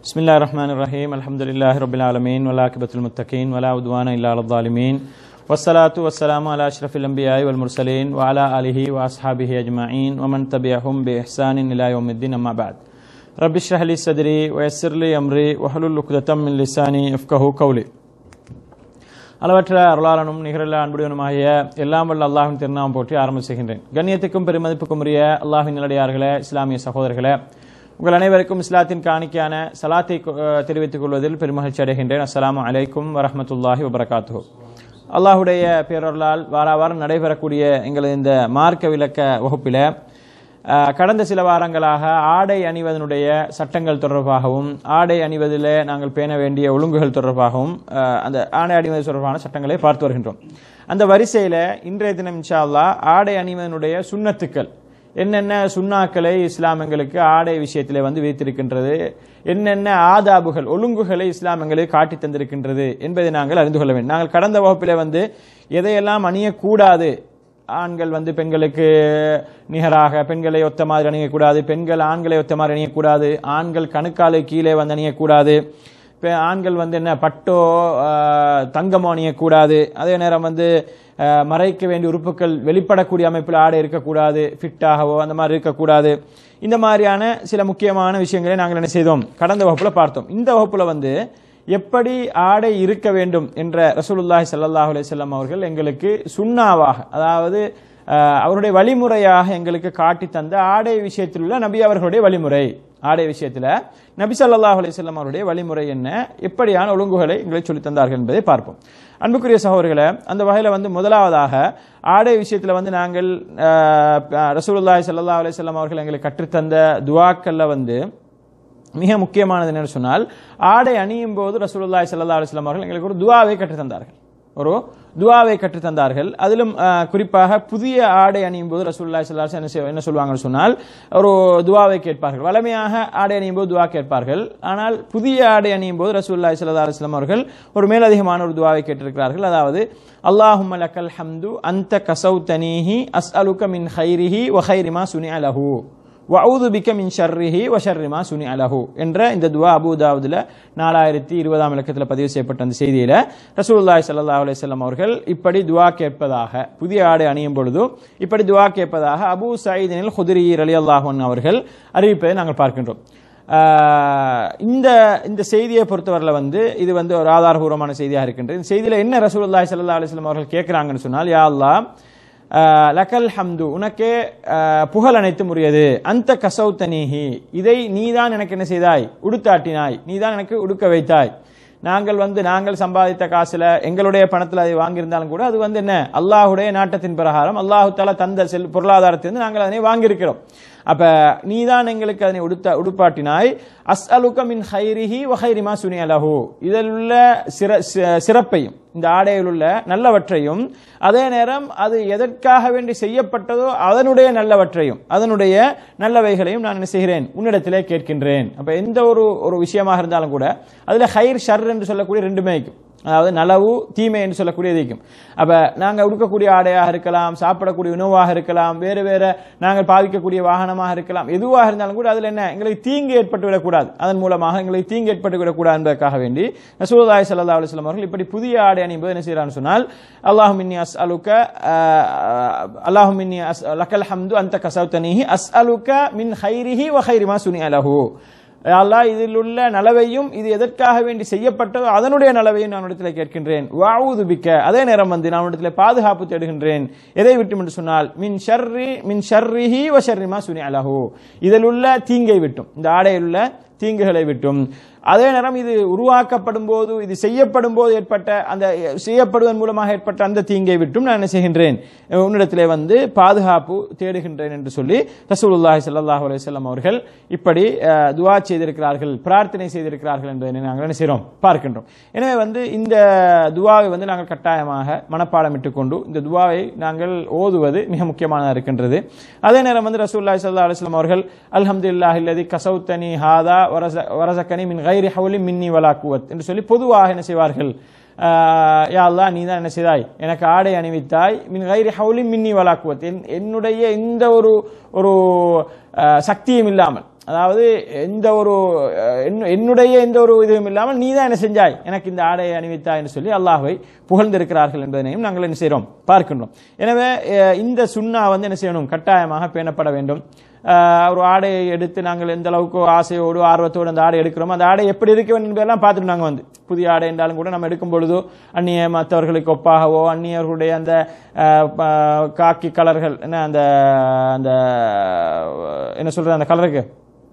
بسم الله الرحمن الرحيم الحمد لله رب العالمين والعاقبة المتقين ولا عدوان إلا على الظالمين والصلاة والسلام على أشرف الأنبياء والمرسلين وعلى آله وأصحابه أجمعين ومن تبعهم بإحسان إلى يوم الدين أما بعد رب اشرح لي صدري ويسر لي أمري واحلل عقدة من لساني يفقهوا قولي அளவற்ற அருளாளனும் நிகரில் அன்புடனுமாகிய எல்லாம் வல்ல அல்லாஹின் திருநாமம் போற்றி ஆரம்பம் செய்கின்றேன் கண்ணியத்துக்கும் பெருமதிப்புக்கும் உரிய அல்லாஹின் நிலடியார்களே இஸ்லாமிய சகோதரர்களே உங்கள் அனைவருக்கும் இஸ்லாத்தின் காணிக்கையான சலாத்தை அஹ், தெரிவித்துக் கொள்வதில் பெருமகிழ்ச்சி அடைகின்றேன் அஸ்ஸலாமு அலைக்கும் வரஹ்மத்துல்லாஹி வபரகாத்துஹு அல்லாஹுடைய பேரொருளால் வார வாரம் நடைபெறக்கூடிய எங்களது இந்த மார்க்க விளக்க வகுப்பில அஹ், கடந்த சில வாரங்களாக ஆடை அணிவதனுடைய சட்டங்கள் தொடர்பாகவும் ஆடை அணிவதில் நாங்கள் பேண வேண்டிய ஒழுங்குகள் தொடர்பாகவும் அஹ், அந்த ஆடை அணிவது தொடர்பான சட்டங்களை பார்த்து வருகின்றோம் அந்த வரிசையில இன்றைய தினம் இன்ஷா அல்லாஹ் ஆடை அணிவதனுடைய சுன்னத்துக்கள் என்னென்ன சுண்ணாக்களை இஸ்லாம் எங்களுக்கு ஆடை விஷயத்திலே வந்து வைத்திருக்கின்றது என்னென்ன ஆதாபுகள் ஒழுங்குகளை இஸ்லாம் எங்களுக்கு காட்டி தந்திருக்கின்றது என்பதை நாங்கள் அறிந்து கொள்ள வேண்டும் நாங்கள் கடந்த வகுப்பிலே வந்து எதையெல்லாம் அணியக்கூடாது ஆண்கள் வந்து பெண்களுக்கு நிகராக பெண்களை ஒத்த மாதிரி அணியக்கூடாது பெண்கள் ஆண்களை ஒத்த மாதிரி அணியக்கூடாது ஆண்கள் கணுக்காலை கீழே வந்து அணியக்கூடாது இப்போ ஆண்கள் வந்து என்ன பட்டோ ஆஹ், தங்கமோ அணியக்கூடாது அதே நேரம் வந்து ஆஹ், மறைக்க வேண்டிய உறுப்புகள் வெளிப்படக்கூடிய அமைப்பில் ஆடை இருக்கக்கூடாது ஃபிட்டாகவோ அந்த மாதிரி இருக்கக்கூடாது இந்த மாதிரியான சில முக்கியமான விஷயங்களை நாங்கள் என்ன செய்தோம் கடந்த வகுப்புல பார்த்தோம் இந்த வகுப்புல வந்து எப்படி ஆடை இருக்க வேண்டும் என்ற ரசூலுல்லாஹி ஸல்லல்லாஹு அலைஹி வஸல்லம் அவர்கள் எங்களுக்கு சுண்ணாவாக அதாவது ஆஹ், அவருடைய வழிமுறையாக எங்களுக்கு காட்டி தந்த ஆடை விஷயத்தில் உள்ள நபி அவர்களுடைய வழிமுறை ஆடை விஷயத்துல நபி ஸல்லல்லாஹு அலைஹி வஸல்லம் அவருடைய வழிமுறை என்ன எப்படியான ஒழுங்குகளை எங்களுக்கு சொல்லித் தந்தார்கள் என்பதை பார்ப்போம் அன்புக்குரிய சகோதரர்களே அந்த வகையில வந்து முதலாவதாக ஆடை விஷயத்துல வந்து நாங்கள் ஆஹ், ரசூலுல்லாஹி ஸல்லல்லாஹு அலைஹி வஸல்லம் அவர்கள் எங்களுக்கு கற்றுத்தந்த துஆக்கள்ல வந்து மிக முக்கியமானது என்னன்னு சொன்னால் ஆடை அணியும் போது ரசூலுல்லாஹி ஸல்லல்லாஹு அலைஹி வஸல்லம் அவர்கள் எங்களுக்கு ஒரு துஆவை கற்றுத் தந்தார்கள் ஒரு துஆவை கற்றுத் தந்தார்கள் அதிலும் ஆஹ், குறிப்பாக புதிய ஆடை அணியும் போது ரசூலுல்லாஹி ஸல்லல்லாஹு அலைஹி வஸல்லம் என்ன செய்ய- என்ன சொல்வாங்கன்னு சொன்னால் ஒரு துஆவை கேட்பார்கள் வளமையாக ஆடை அணியும் போது துஆ கேட்பார்கள் ஆனால் புதிய ஆடை அணியும் போது ரசூலுல்லாஹி ஸல்லல்லாஹு அலைஹி வஸல்லம் அவர்கள் ஒரு மேலதிகமான ஒரு துஆவை கேட்டிருக்கிறார்கள் அதாவது அல்லாஹும்ம லக்கல் ஹம்து அந்த கசௌதனீஹி அஸ்அலுக மின் ஹைரிஹி வ ஹைரி மா சுனிஅ லஹு வஊது பிக்க மின் ஷர்ரிஹி வ ஷர்ரி மா சுனி அலஹு என்ற இந்த துவா அபூதாவுதுல நாலாயிரத்தி இருபதாம் இலக்கத்தில் பதிவு செய்யப்பட்ட அந்த செய்தியில ரசூலுல்லாஹி ஸல்லல்லாஹு அலைஹி வஸல்லம் அவர்கள் இப்படி துவா கேட்பதாக புதிய ஆடை அணியும் பொழுது இப்படி துவா கேட்பதாக அபூ சயீதினில் ஹுதுரி ரலியல்லாஹு அன்ஹு அவர்கள் அறிவிப்பதை நாங்கள் பார்க்கின்றோம் ஆஹ் இந்த இந்த செய்தியை பொறுத்தவரையில் வந்து இது வந்து ஒரு ஆதாரபூர்வமான செய்தியாக இருக்கின்றது இந்த செய்தியில என்ன ரசூலுல்லாஹி ஸல்லல்லாஹு அலைஹி வஸல்லம் அவர்கள் கேட்கிறாங்கன்னு சொன்னால் யா அல்லாஹ் ஆஹ் லக்கல் ஹம்து உனக்கே ஆஹ் புகழ் அனைத்தும் உரியது அந்த கசௌத்தனீஹி இதை நீதான் எனக்கு என்ன செய்தாய் உடுத்தாட்டினாய் நீதான் எனக்கு உடுக்க வைத்தாய் நாங்கள் வந்து நாங்கள் சம்பாதித்த காசுல எங்களுடைய பணத்தில் அதை வாங்கியிருந்தாலும் கூட அது வந்து என்ன அல்லாஹுடைய நாட்டத்தின் பிரகாரம் அல்லாஹு தாலா தந்த செல் பொருளாதாரத்திலிருந்து நாங்கள் அதனை வாங்கியிருக்கிறோம் அப்ப நீதான் எங்களுக்கு அதனை உடுத்த உடுப்பாட்டினாய் அஸ்அலுக மின் ஹைரிஹி வஹைரிமா சுனி அலஹு இதில் உள்ள சிற சி- சிறப்பையும் இந்த ஆடையில் உள்ள நல்லவற்றையும் அதே நேரம் அது எதற்காக வேண்டி செய்யப்பட்டதோ அதனுடைய நல்லவற்றையும் அதனுடைய நல்லவைகளையும் நான் என்ன செய்கிறேன் உன்னிடத்திலே கேட்கின்றேன் அப்ப எந்த ஒரு ஒரு விஷயமாக இருந்தாலும் கூட அதுல ஹைர் ஷர் என்று சொல்லக்கூடிய ரெண்டுமே இருக்கும் அதாவது நலவு தீமை என்று சொல்லக்கூடியது இருக்கும் அப்ப நாங்க உடுக்கக்கூடிய ஆடையாக இருக்கலாம் சாப்பிடக்கூடிய உணவாக இருக்கலாம் வேறு வேற நாங்கள் பாவிக்கக்கூடிய வாகனமாக இருக்கலாம் எதுவாக இருந்தாலும் கூட அதுல என்ன எங்களுக்கு தீங்கு ஏற்பட்டு விடக்கூடாது அதன் மூலமாக எங்களுக்கு தீங்கு ஏற்பட்டு விடக்கூடாது என்பதற்காக வேண்டி ரசூலுல்லாஹி ஸல்லல்லாஹு அலைஹி வஸல்லம் அவர்கள் இப்படி புதிய ஆடை அணியும் போது என்ன செய்யறான்னு சொன்னால் அல்லாஹு மின்னி அஸ்அலுக அல்லாஹு மின்னி அஸ் லக்கல் ஹம்து அந்த கசௌத்தனிஹி அஸ்அலுக மின் ஹைரிஹி வ ஹைரி மா சுனி அலஹு அல்லாஹ் இதில் உள்ள நலவையும் இது எதற்காக வேண்டி செய்யப்பட்டதோ அதனுடைய நலவையும் நான் இடத்துல கேட்கின்றேன் வாவுது பிக்க அதே நேரம் வந்து நான் இடத்துல பாதுகாப்பு தேடுகின்றேன் எதை விட்டும் என்று சொன்னால் மின் ஷர்ரி மின் ஷர்ரிஹி வ ஷர்ரிமா சுனி அலஹு இதில் உள்ள தீங்கை விட்டும் இந்த ஆடையில் உள்ள தீங்குகளை விட்டும் அதே நேரம் இது உருவாக்கப்படும் போது இது செய்யப்படும் போது ஏற்பட்ட அந்த செய்யப்படுவதன் மூலமாக ஏற்பட்ட அந்த தீங்கை விட்டும் நான் என்ன செய்கின்றேன் உன்னிடத்திலே வந்து பாதுகாப்பு தேடுகின்றேன் என்று சொல்லி ரசூலுல்லாஹி ஸல்லல்லாஹு அலைஹி வஸல்லம் அவர்கள் இப்படி அஹ், துஆ செய்திருக்கிறார்கள் பிரார்த்தனை செய்திருக்கிறார்கள் என்பதை நாங்கள் என்ன செய்கிறோம் பார்க்கின்றோம் எனவே வந்து இந்த துவாவை வந்து நாங்கள் கட்டாயமாக மனப்பாடமிட்டுக் கொண்டு இந்த துவாவை நாங்கள் ஓதுவது மிக முக்கியமானதாக இருக்கின்றது அதே நேரம் வந்து ரசூலுல்லாஹி ஸல்லல்லாஹு அலைஹி வஸல்லம் அவர்கள் அல்ஹம்துலில்லாஹி அல்லதி கசௌத்தனி ஹாதா வரஸ- வரஸகனி மின் கைரி ஹவுலி மின்னி வலா குவத் என்று சொல்லி பொதுவாக என்ன செய்வார்கள் ஆஹ் யா அல்லாஹ் நீ தான் என்ன செய்தாய் எனக்கு ஆடை அணிவித்தாய் மின் கைரி ஹவுலி மின்னி வலா குவத் என்- என்னுடைய எந்த ஒரு ஒரு ஆஹ், சக்தியும் இல்லாமல் அதாவது எந்த ஒரு அஹ், என்னு- என்னுடைய எந்த ஒரு இதுவும் இல்லாமல் நீ தான் என்ன செஞ்சாய் எனக்கு இந்த ஆடையை அணிவித்தாய் என்று சொல்லி அல்லாஹ்வை புகழ்ந்திருக்கிறார்கள் என்பதனையும் நாங்கள் என்ன செய்கிறோம் பார்க்கின்றோம் எனவே அஹ், இந்த சுண்ணா வந்து என்ன செய்யணும் கட்டாயமாக பேணப்பட வேண்டும் அஹ், ஒரு ஆடையை எடுத்து நாங்கள் எந்த அளவுக்கு ஆசையோடு ஆர்வத்தோடு அந்த ஆடை எடுக்கிறோமோ அந்த ஆடை எப்படி இருக்க வேண்டும் என்பதெல்லாம் பார்த்துட்டு நாங்கள் வந்து புதிய ஆடை என்றாலும் கூட நம்ம எடுக்கும் பொழுதோ அந்நிய மற்றவர்களுக்கு ஒப்பாகவோ அந்நியர்களுடைய அந்த அஹ், ப- காக்கி கலர்கள் என்ன அந்த அந்த என்ன சொல்றது அந்த கலருக்கு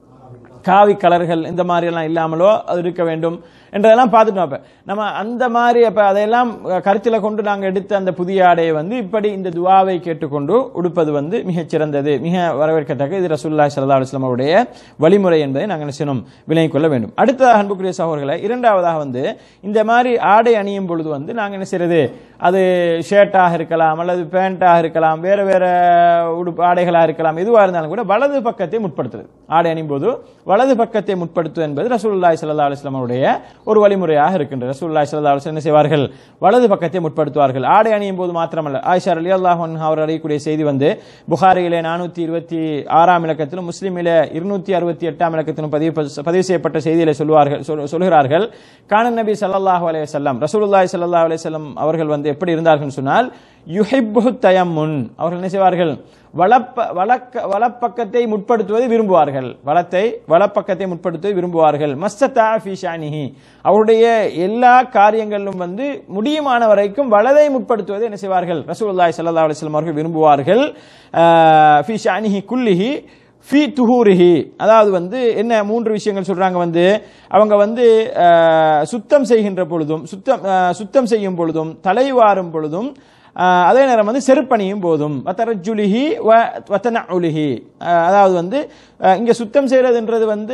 காவி கலர்கள் இந்த மாதிரி எல்லாம் இல்லாமலோ அது இருக்க வேண்டும் என்றதெல்லாம் பார்த்துட்டோம் அப்ப நம்ம அந்த மாதிரி அப்ப அதையெல்லாம் கருத்தில் கொண்டு நாங்க எடுத்த அந்த புதிய ஆடையை வந்து இப்படி இந்த துவாவை கேட்டுக்கொண்டு உடுப்பது வந்து மிகச் சிறந்தது மிக வரவேற்கத்தக்க இது ரசூல்லாய் சல்லா அலுவலாம் அவருடைய வழிமுறை என்பதை நாங்கள் என்ன செய்யணும் விளங்கிக் கொள்ள வேண்டும் அடுத்ததாக அன்புக்குரிய சகோதரர்களை இரண்டாவதாக வந்து இந்த மாதிரி ஆடை அணியும் பொழுது வந்து நாங்கள் என்ன செய்யறது அது ஷர்ட்டாக இருக்கலாம் அல்லது பேண்டாக இருக்கலாம் வேற வேற உடுப்பு ஆடைகளாக இருக்கலாம் எதுவாக இருந்தாலும் கூட வலது பக்கத்தை முற்படுத்துறது ஆடை அணியும் போது வலது பக்கத்தை முற்படுத்துவது என்பது ரசூலுல்லாஹி ஸல்லல்லாஹு அலைஹி வஸல்லம் அவருடைய ஒரு வழிமுறையாக இருக்கின்றது ரசூலுல்லாஹி ஸல்லல்லாஹு அலைஹி வஸல்லம் என்ன செய்வார்கள் வலது பக்கத்தை முற்படுத்துவார்கள் ஆடை அணியும் போது மாத்திரமல்ல ஆயிஷா ரலியல்லாஹு அன்ஹா அவர் அறியக்கூடிய செய்தி வந்து புகாரியிலே நானூத்தி இருபத்தி ஆறாம் இலக்கத்திலும் முஸ்லிமிலே இருநூத்தி அறுபத்தி எட்டாம் இலக்கத்திலும் பதிவு பதிவு செய்யப்பட்ட செய்தியிலே சொல்வார்கள் சொல்- சொல்கிறார்கள் கானன் நபி ஸல்லல்லாஹு அலைஹி வஸல்லம் ரசூலுல்லாஹி ஸல்லல்லாஹு அலைஹி வஸல்லம் அவர்கள் வந்து எப்படி இருந்தார்கள் சொன்னால் யுஹிப்பு தயம்முன் அவர்கள் என்ன செய்வார்கள் வலப்ப வலக்க வலப்பக்கத்தை முற்படுத்துவதை விரும்புவார்கள் வலத்தை வலப்பக்கத்தை முற்படுத்துவதை விரும்புவார்கள் மஸ்ததா ஃபி ஷானிஹி அவருடைய எல்லா காரியங்களிலும் வந்து முடியுமான வரைக்கும் வலதை முற்படுத்துவதை என்ன செய்வார்கள் ரசூலுல்லாஹி ஸல்லல்லாஹு அலைஹி வஸல்லம் அவர்கள் விரும்புவார்கள் ஆஹ், ஃபி ஷானிஹி குல்லிஹி ஃபி துஹூரிஹி அதாவது வந்து என்ன மூன்று விஷயங்கள் சொல்றாங்க வந்து அவங்க வந்து ஆஹ், சுத்தம் செய்கின்ற பொழுதும் சுத்தம் ஆஹ், சுத்தம் செய்யும் பொழுதும் தலைவாரும் பொழுதும் ஆஹ், அதே நேரம் வந்து செருப்பணியும் போதும் வத்தரஜுலிஹி வத்தனஉலிஹி அதாவது வந்து ஆஹ், இங்க சுத்தம் செய்யறதுன்றது வந்து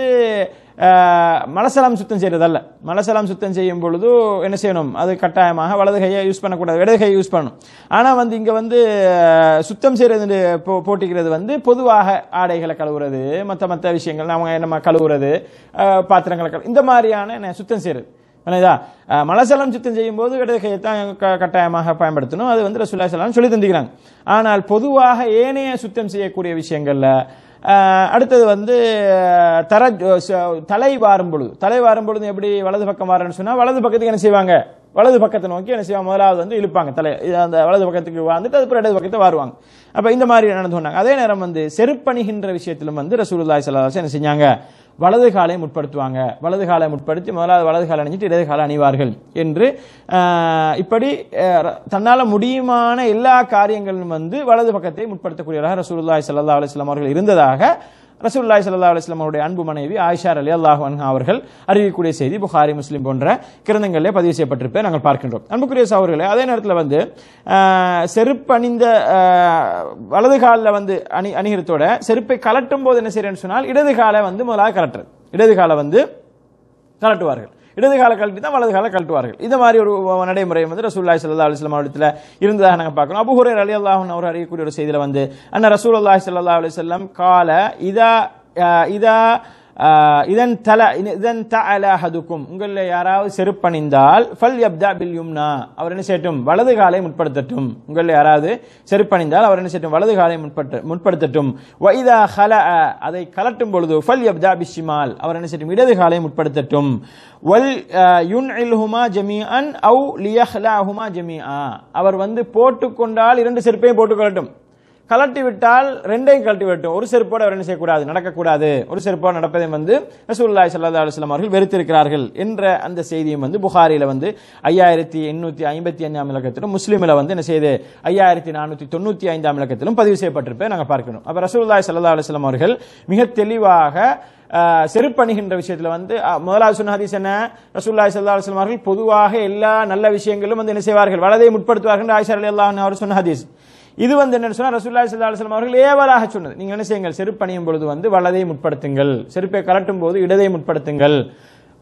ஆஹ், மலசலம் சுத்தம் செய்யறது அல்ல மலசலம் சுத்தம் செய்யும் பொழுது என்ன செய்யணும் அது கட்டாயமாக வலது கையை யூஸ் பண்ணக்கூடாது இடது கையை யூஸ் பண்ணணும் ஆனா வந்து இங்க வந்து ஆஹ், சுத்தம் செய்யறது போ- போட்டிக்கிறது வந்து பொதுவாக ஆடைகளை கழுவுறது மற்ற மற்ற விஷயங்கள் நம்ம நம்ம கழுவுறது ஆஹ், பாத்திரங்களை கழு இந்த மாதிரியான என்ன சுத்தம் செய்யறது புரியுதா அஹ் மலசலம் சுத்தம் செய்யும் போது இடது கையை தான் க- கட்டாயமாக பயன்படுத்தணும் அது வந்து ரசூல்லா சலாம் சொல்லி தந்திக்கிறாங்க ஆனால் பொதுவாக ஏனைய சுத்தம் செய்யக்கூடிய விஷயங்கள்ல அஹ், அடுத்தது வந்து அஹ், தர ச- தலை வாரும் பொழுது தலை வாரும் பொழுது எப்படி வலது பக்கம் வாரன்னு சொன்னா வலது பக்கத்துக்கு என்ன செய்வாங்க வலது பக்கத்தை நோக்கி என்ன செய்வாங்க முதலாவது வந்து இழுப்பாங்க தலை இது அந்த வலது பக்கத்துக்கு வாழ்ந்துட்டு அதுக்கப்புறம் இடது பக்கத்தை வாருவாங்க அப்ப இந்த மாதிரி நடந்து கொண்டாங்க அதே நேரம் வந்து செருப்பணிகின்ற விஷயத்திலும் வந்து ரசூலுல்லாஹி ஸல்லல்லாஹு அலைஹி வஸல்லம் என்ன செஞ்சாங்க வலது காலை முற்படுத்துவாங்க வலது காலை முற்படுத்தி முதலாவது வலது காலை அணிஞ்சிட்டு இடது காலை அணிவார்கள் என்று ஆஹ், இப்படி ஆஹ், தன்னால முடியுமான எல்லா காரியங்களும் வந்து வலது பக்கத்தை முற்படுத்தக்கூடியவராக ரசூலுல்லாஹி ஸல்லல்லாஹு அலைஹி வஸல்லம் அவர்கள் இருந்ததாக ரசூலுல்லாஹி ஸல்லல்லாஹு அலைஹி வஸல்லம் அவருடைய அன்பு மனைவி ஆயிஷா ரலியல்லாஹு அன்ஹா அவர்கள் அறிவிக்கக்கூடிய செய்தி புகாரி முஸ்லிம் போன்ற கிரந்தங்களிலே பதிவு செய்யப்பட்டிருப்பதை நாங்கள் பார்க்கின்றோம் அன்புக்குரிய சகோதரர்களே அதே நேரத்தில் வந்து ஆஹ், செருப்பு அணிந்த ஆஹ், வலது காலில் வந்து அணி அணிகிறதோட செருப்பை கலட்டும் போது என்ன செய்யறேன்னு சொன்னால் இடது காலை வந்து முதலாக கலட்டுறது இடது காலை வந்து கலட்டுவார்கள் இடது கால கழட்டி தான் வலது கால கழட்டுவார்கள் இந்த மாதிரி ஒரு நடைமுறை வந்து ரசூல்லாய் சல்லா அலிஸ்லாம் அவரிடத்தில் இருந்ததாக நாங்கள் பார்க்கணும் அபு ஹுரேர் அலி அல்லாஹன் அவர் அறியக்கூடிய ஒரு செய்தியில் வந்து அண்ணா ரசூலுல்லாஹி ஸல்லல்லாஹு அலைஹி வஸல்லம் கால இதா அஹ், இதா அஹ், இதன் தல இதன் தஅல அஹதுக்கும் உங்களில் யாராவது செருப்பணிந்தால் ஃபல் யப்தா பில் யும்னா அவர் என்ன செய்யட்டும் வலது காலை முற்படுத்தட்டும் உங்களில் யாராவது செருப்பணிந்தால் அவர் என்ன செய்யட்டும் வலது காலை முற்பட்டு முற்படுத்தட்டும் வைதா ஹல அதை கலட்டும் பொழுது ஃபல் யப்தா பிஷிமால் அவர் என்ன செய்யட்டும் இடது காலை முற்படுத்தட்டும் வல் யுன் இல்ஹுமா ஜமீஅன் அவு லியஹ்லாஹுமா ஜமீஆ அவர் வந்து போட்டுக்கொண்டால் இரண்டு செருப்பையும் போட்டுக்கொள்ளட்டும் கலட்டி விட்டால் ரெண்டையும் கலட்டி விட்டும் ஒரு செருப்போடு அவர் என்ன செய்யக்கூடாது நடக்கக்கூடாது ஒரு செருப்போடு நடப்பதை வந்து ரசூலுல்லாஹி ஸல்லல்லாஹு அலைஹி வஸல்லம் அவர்கள் வெறுத்திருக்கிறார்கள் என்ற அந்த செய்தியும் வந்து புகாரில வந்து ஐயாயிரத்தி எண்ணூத்தி ஐம்பத்தி அஞ்சாம் இலக்கத்திலும் முஸ்லீமில் வந்து என்ன செய்யுது ஐயாயிரத்தி நானூத்தி தொண்ணூத்தி ஐந்தாம் இலக்கத்திலும் பதிவு செய்யப்பட்டிருப்பதை நாங்கள் பார்க்கணும் அப்ப ரசூலுல்லாஹி ஸல்லல்லாஹு அலைஹி வஸல்லம் அவர்கள் மிக தெளிவாக ஆஹ், செருப்பணிகின்ற விஷயத்துல வந்து ஆஹ், முதலாவது சொன்ன ஹதீஸ் என்ன ரசூலுல்லாஹி ஸல்லல்லாஹு அலைஹி வஸல்லம் அவர்கள் பொதுவாக எல்லா நல்ல விஷயங்களும் வந்து என்ன செய்வார்கள் வலதை முற்படுத்துவார்கள் என்று ஆயிஷா ரலியல்லாஹு அன்ஹா அவர் சொன்ன ஹதீஸ் இது வந்து என்ன சொன்னா ரசூலுல்லாஹி ஸல்லல்லாஹு அலைஹி வஸல்லம் அவர்கள் ஏவலாக சொன்னது நீங்க என்ன செய்யுங்கள் செருப்பணியும் பொழுது வந்து வலதை முற்படுத்துங்கள் செருப்பை கலட்டும் போது இடதை முற்படுத்துங்கள்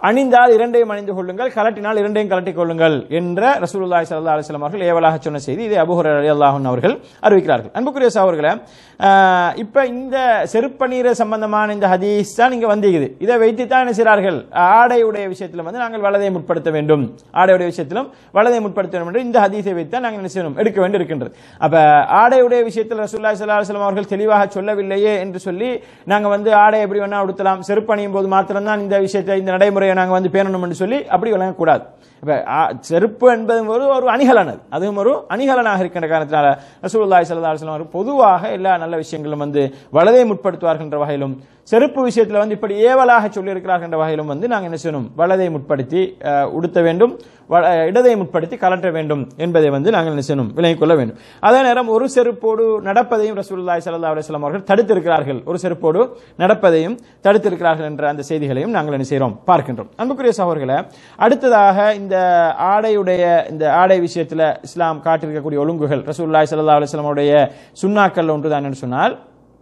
அணிந்தால் இரண்டையும் அணிந்து கொள்ளுங்கள் கலட்டினால் இரண்டையும் கலட்டிக் கொள்ளுங்கள் என்ற ரசூலுல்லாஹி ஸல்லல்லாஹு அலைஹி வஸல்லம் அவர்கள் ஏவலாக சொன்ன செய்தி இதை அபூ ஹுரைரா ரலியல்லாஹு அன்ஹு அவர்கள் அறிவிக்கிறார்கள் அன்புக்குரிய சகோதரர்களே ஆஹ், இப்ப இந்த செருப்பநீர சம்பந்தமான இந்த ஹதீஸ் தான் இங்க வந்திருக்குது இதை வைத்து தான் என்ன செய்கிறார்கள் ஆடையுடைய விஷயத்தில் வந்து நாங்கள் வலதை முற்படுத்த வேண்டும் ஆடையுடைய விஷயத்திலும் வலதை முற்படுத்த வேண்டும் என்று இந்த ஹதீஸை வைத்து தான் நாங்கள் என்ன செய்யணும் எடுக்க வேண்டி இருக்கின்றது அப்ப ஆடையுடைய விஷயத்தில் ரசூலுல்லாஹி ஸல்லல்லாஹு அலைஹி வஸல்லம் அவர்கள் தெளிவாக சொல்லவில்லையே என்று சொல்லி நாங்க வந்து ஆடை எப்படி வேணா உடுத்தலாம் செருப்பு அணியும் போது மாத்திரம்தான் இந்த விஷயத்தை இந்த நடைமுறையை நாங்க வந்து பேணணும் என்று சொல்லி அப்படி வழங்கக்கூடாது இப்ப ஆ, செருப்பு என்பது ஒரு ஒரு அணிகலன் அது அதுவும் ஒரு அணிகலனாக இருக்கின்ற காரணத்தினால ரசூலுல்லாஹி ஸல்லல்லாஹு அலைஹி வஸல்லம் அவர்கள் பொதுவாக எல்லா நல்ல விஷயங்களும் வந்து வலதை முற்படுத்துவார்கள் என்ற வகையிலும் செருப்பு விஷயத்தில் வந்து இப்படி ஏவலாக சொல்லியிருக்கிறார்கள் என்ற வகையிலும் வந்து நாங்கள் என்ன செய்யணும் வலதை முற்படுத்தி அஹ், உடுத்த வேண்டும் வ- அஹ், இடதை முற்படுத்தி கலற்ற வேண்டும் என்பதை வந்து நாங்கள் என்ன செய்யணும் விலகிக் கொள்ள வேண்டும் அதே நேரம் ஒரு செருப்போடு நடப்பதையும் ரசூலுல்லாஹி ஸல்லல்லாஹு அலைஹி வஸல்லம் அவர்கள் தடுத்திருக்கிறார்கள் ஒரு செருப்போடு நடப்பதையும் தடுத்திருக்கிறார்கள் என்ற அந்த செய்திகளையும் நாங்கள் என்ன செய்கிறோம் பார்க்கின்றோம் அன்புக்குரிய சகோதரர்களே அடுத்ததாக இந்த ஆடையுடைய இந்த ஆடை விஷயத்தில் இஸ்லாம் காட்டியிருக்கக்கூடிய ஒழுங்குகள் ரசூலுல்லாஹி ஸல்லல்லாஹு அலைஹி வஸல்லம் அவருடைய சுன்னாக்கள் ஒன்றுதான் என்று சொன்னால்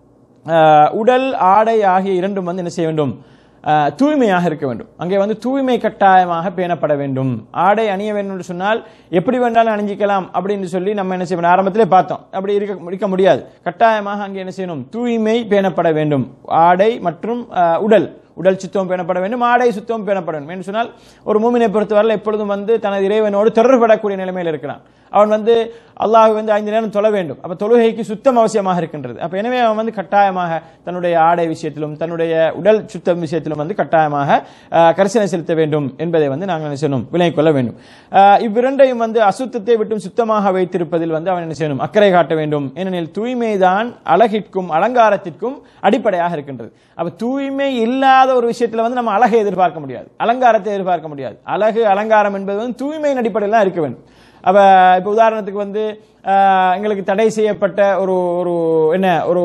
ஆஹ் உடல் ஆடை ஆகிய இரண்டும் வந்து என்ன செய்ய வேண்டும் ஆஹ் தூய்மையாக இருக்க வேண்டும் அங்கே வந்து தூய்மை கட்டாயமாக பேணப்பட வேண்டும் ஆடை அணிய வேண்டும் என்று சொன்னால் எப்படி வேண்டாலும் அணிஞ்சிக்கலாம் அப்படின்னு சொல்லி நம்ம என்ன செய்யணும் ஆரம்பத்திலே பார்த்தோம் அப்படி இருக்க இருக்க முடியாது கட்டாயமாக அங்கே என்ன செய்யணும் தூய்மை பேணப்பட வேண்டும் ஆடை மற்றும் ஆஹ் உடல் உடல் சுத்தம் பேணப்பட வேண்டும் ஆடை சுத்தம் பேணப்பட வேண்டும் என்று சொன்னால் ஒரு மூமினை பொறுத்தவரை எப்பொழுதும் வந்து தனது இறைவனோடு தொடர்படக்கூடிய நிலைமையில் இருக்கிறான் அவன் வந்து அல்லாஹ் வந்து ஐந்து நேரம் தொழ வேண்டும் அப்ப தொழுகைக்கு சுத்தம் அவசியமாக இருக்கின்றது அப்ப எனவே அவன் வந்து கட்டாயமாக தன்னுடைய ஆடை விஷயத்திலும் தன்னுடைய உடல் சுத்தம் விஷயத்திலும் வந்து கட்டாயமாக ஆஹ், கரிசனை செலுத்த வேண்டும் என்பதை வந்து நாங்கள் என்ன செய்யணும் விலகிக் கொள்ள வேண்டும் ஆஹ், இவ்விரண்டையும் வந்து அசுத்தத்தை விட்டும் சுத்தமாக வைத்திருப்பதில் வந்து அவன் என்ன செய்யணும் அக்கறை காட்ட வேண்டும் ஏனெனில் தூய்மைதான் அழகிற்கும் அலங்காரத்திற்கும் அடிப்படையாக இருக்கின்றது அப்ப தூய்மை இல்லாத ஒரு விஷயத்துல வந்து நம்ம அழகை எதிர்பார்க்க முடியாது அலங்காரத்தை எதிர்பார்க்க முடியாது அழகு அலங்காரம் என்பது வந்து தூய்மையின் அடிப்படையில் தான் இருக்க வேண்டும் அப்ப இப்ப உதாரணத்துக்கு வந்து ஆஹ், எங்களுக்கு தடை செய்யப்பட்ட ஒரு ஒரு என்ன ஒரு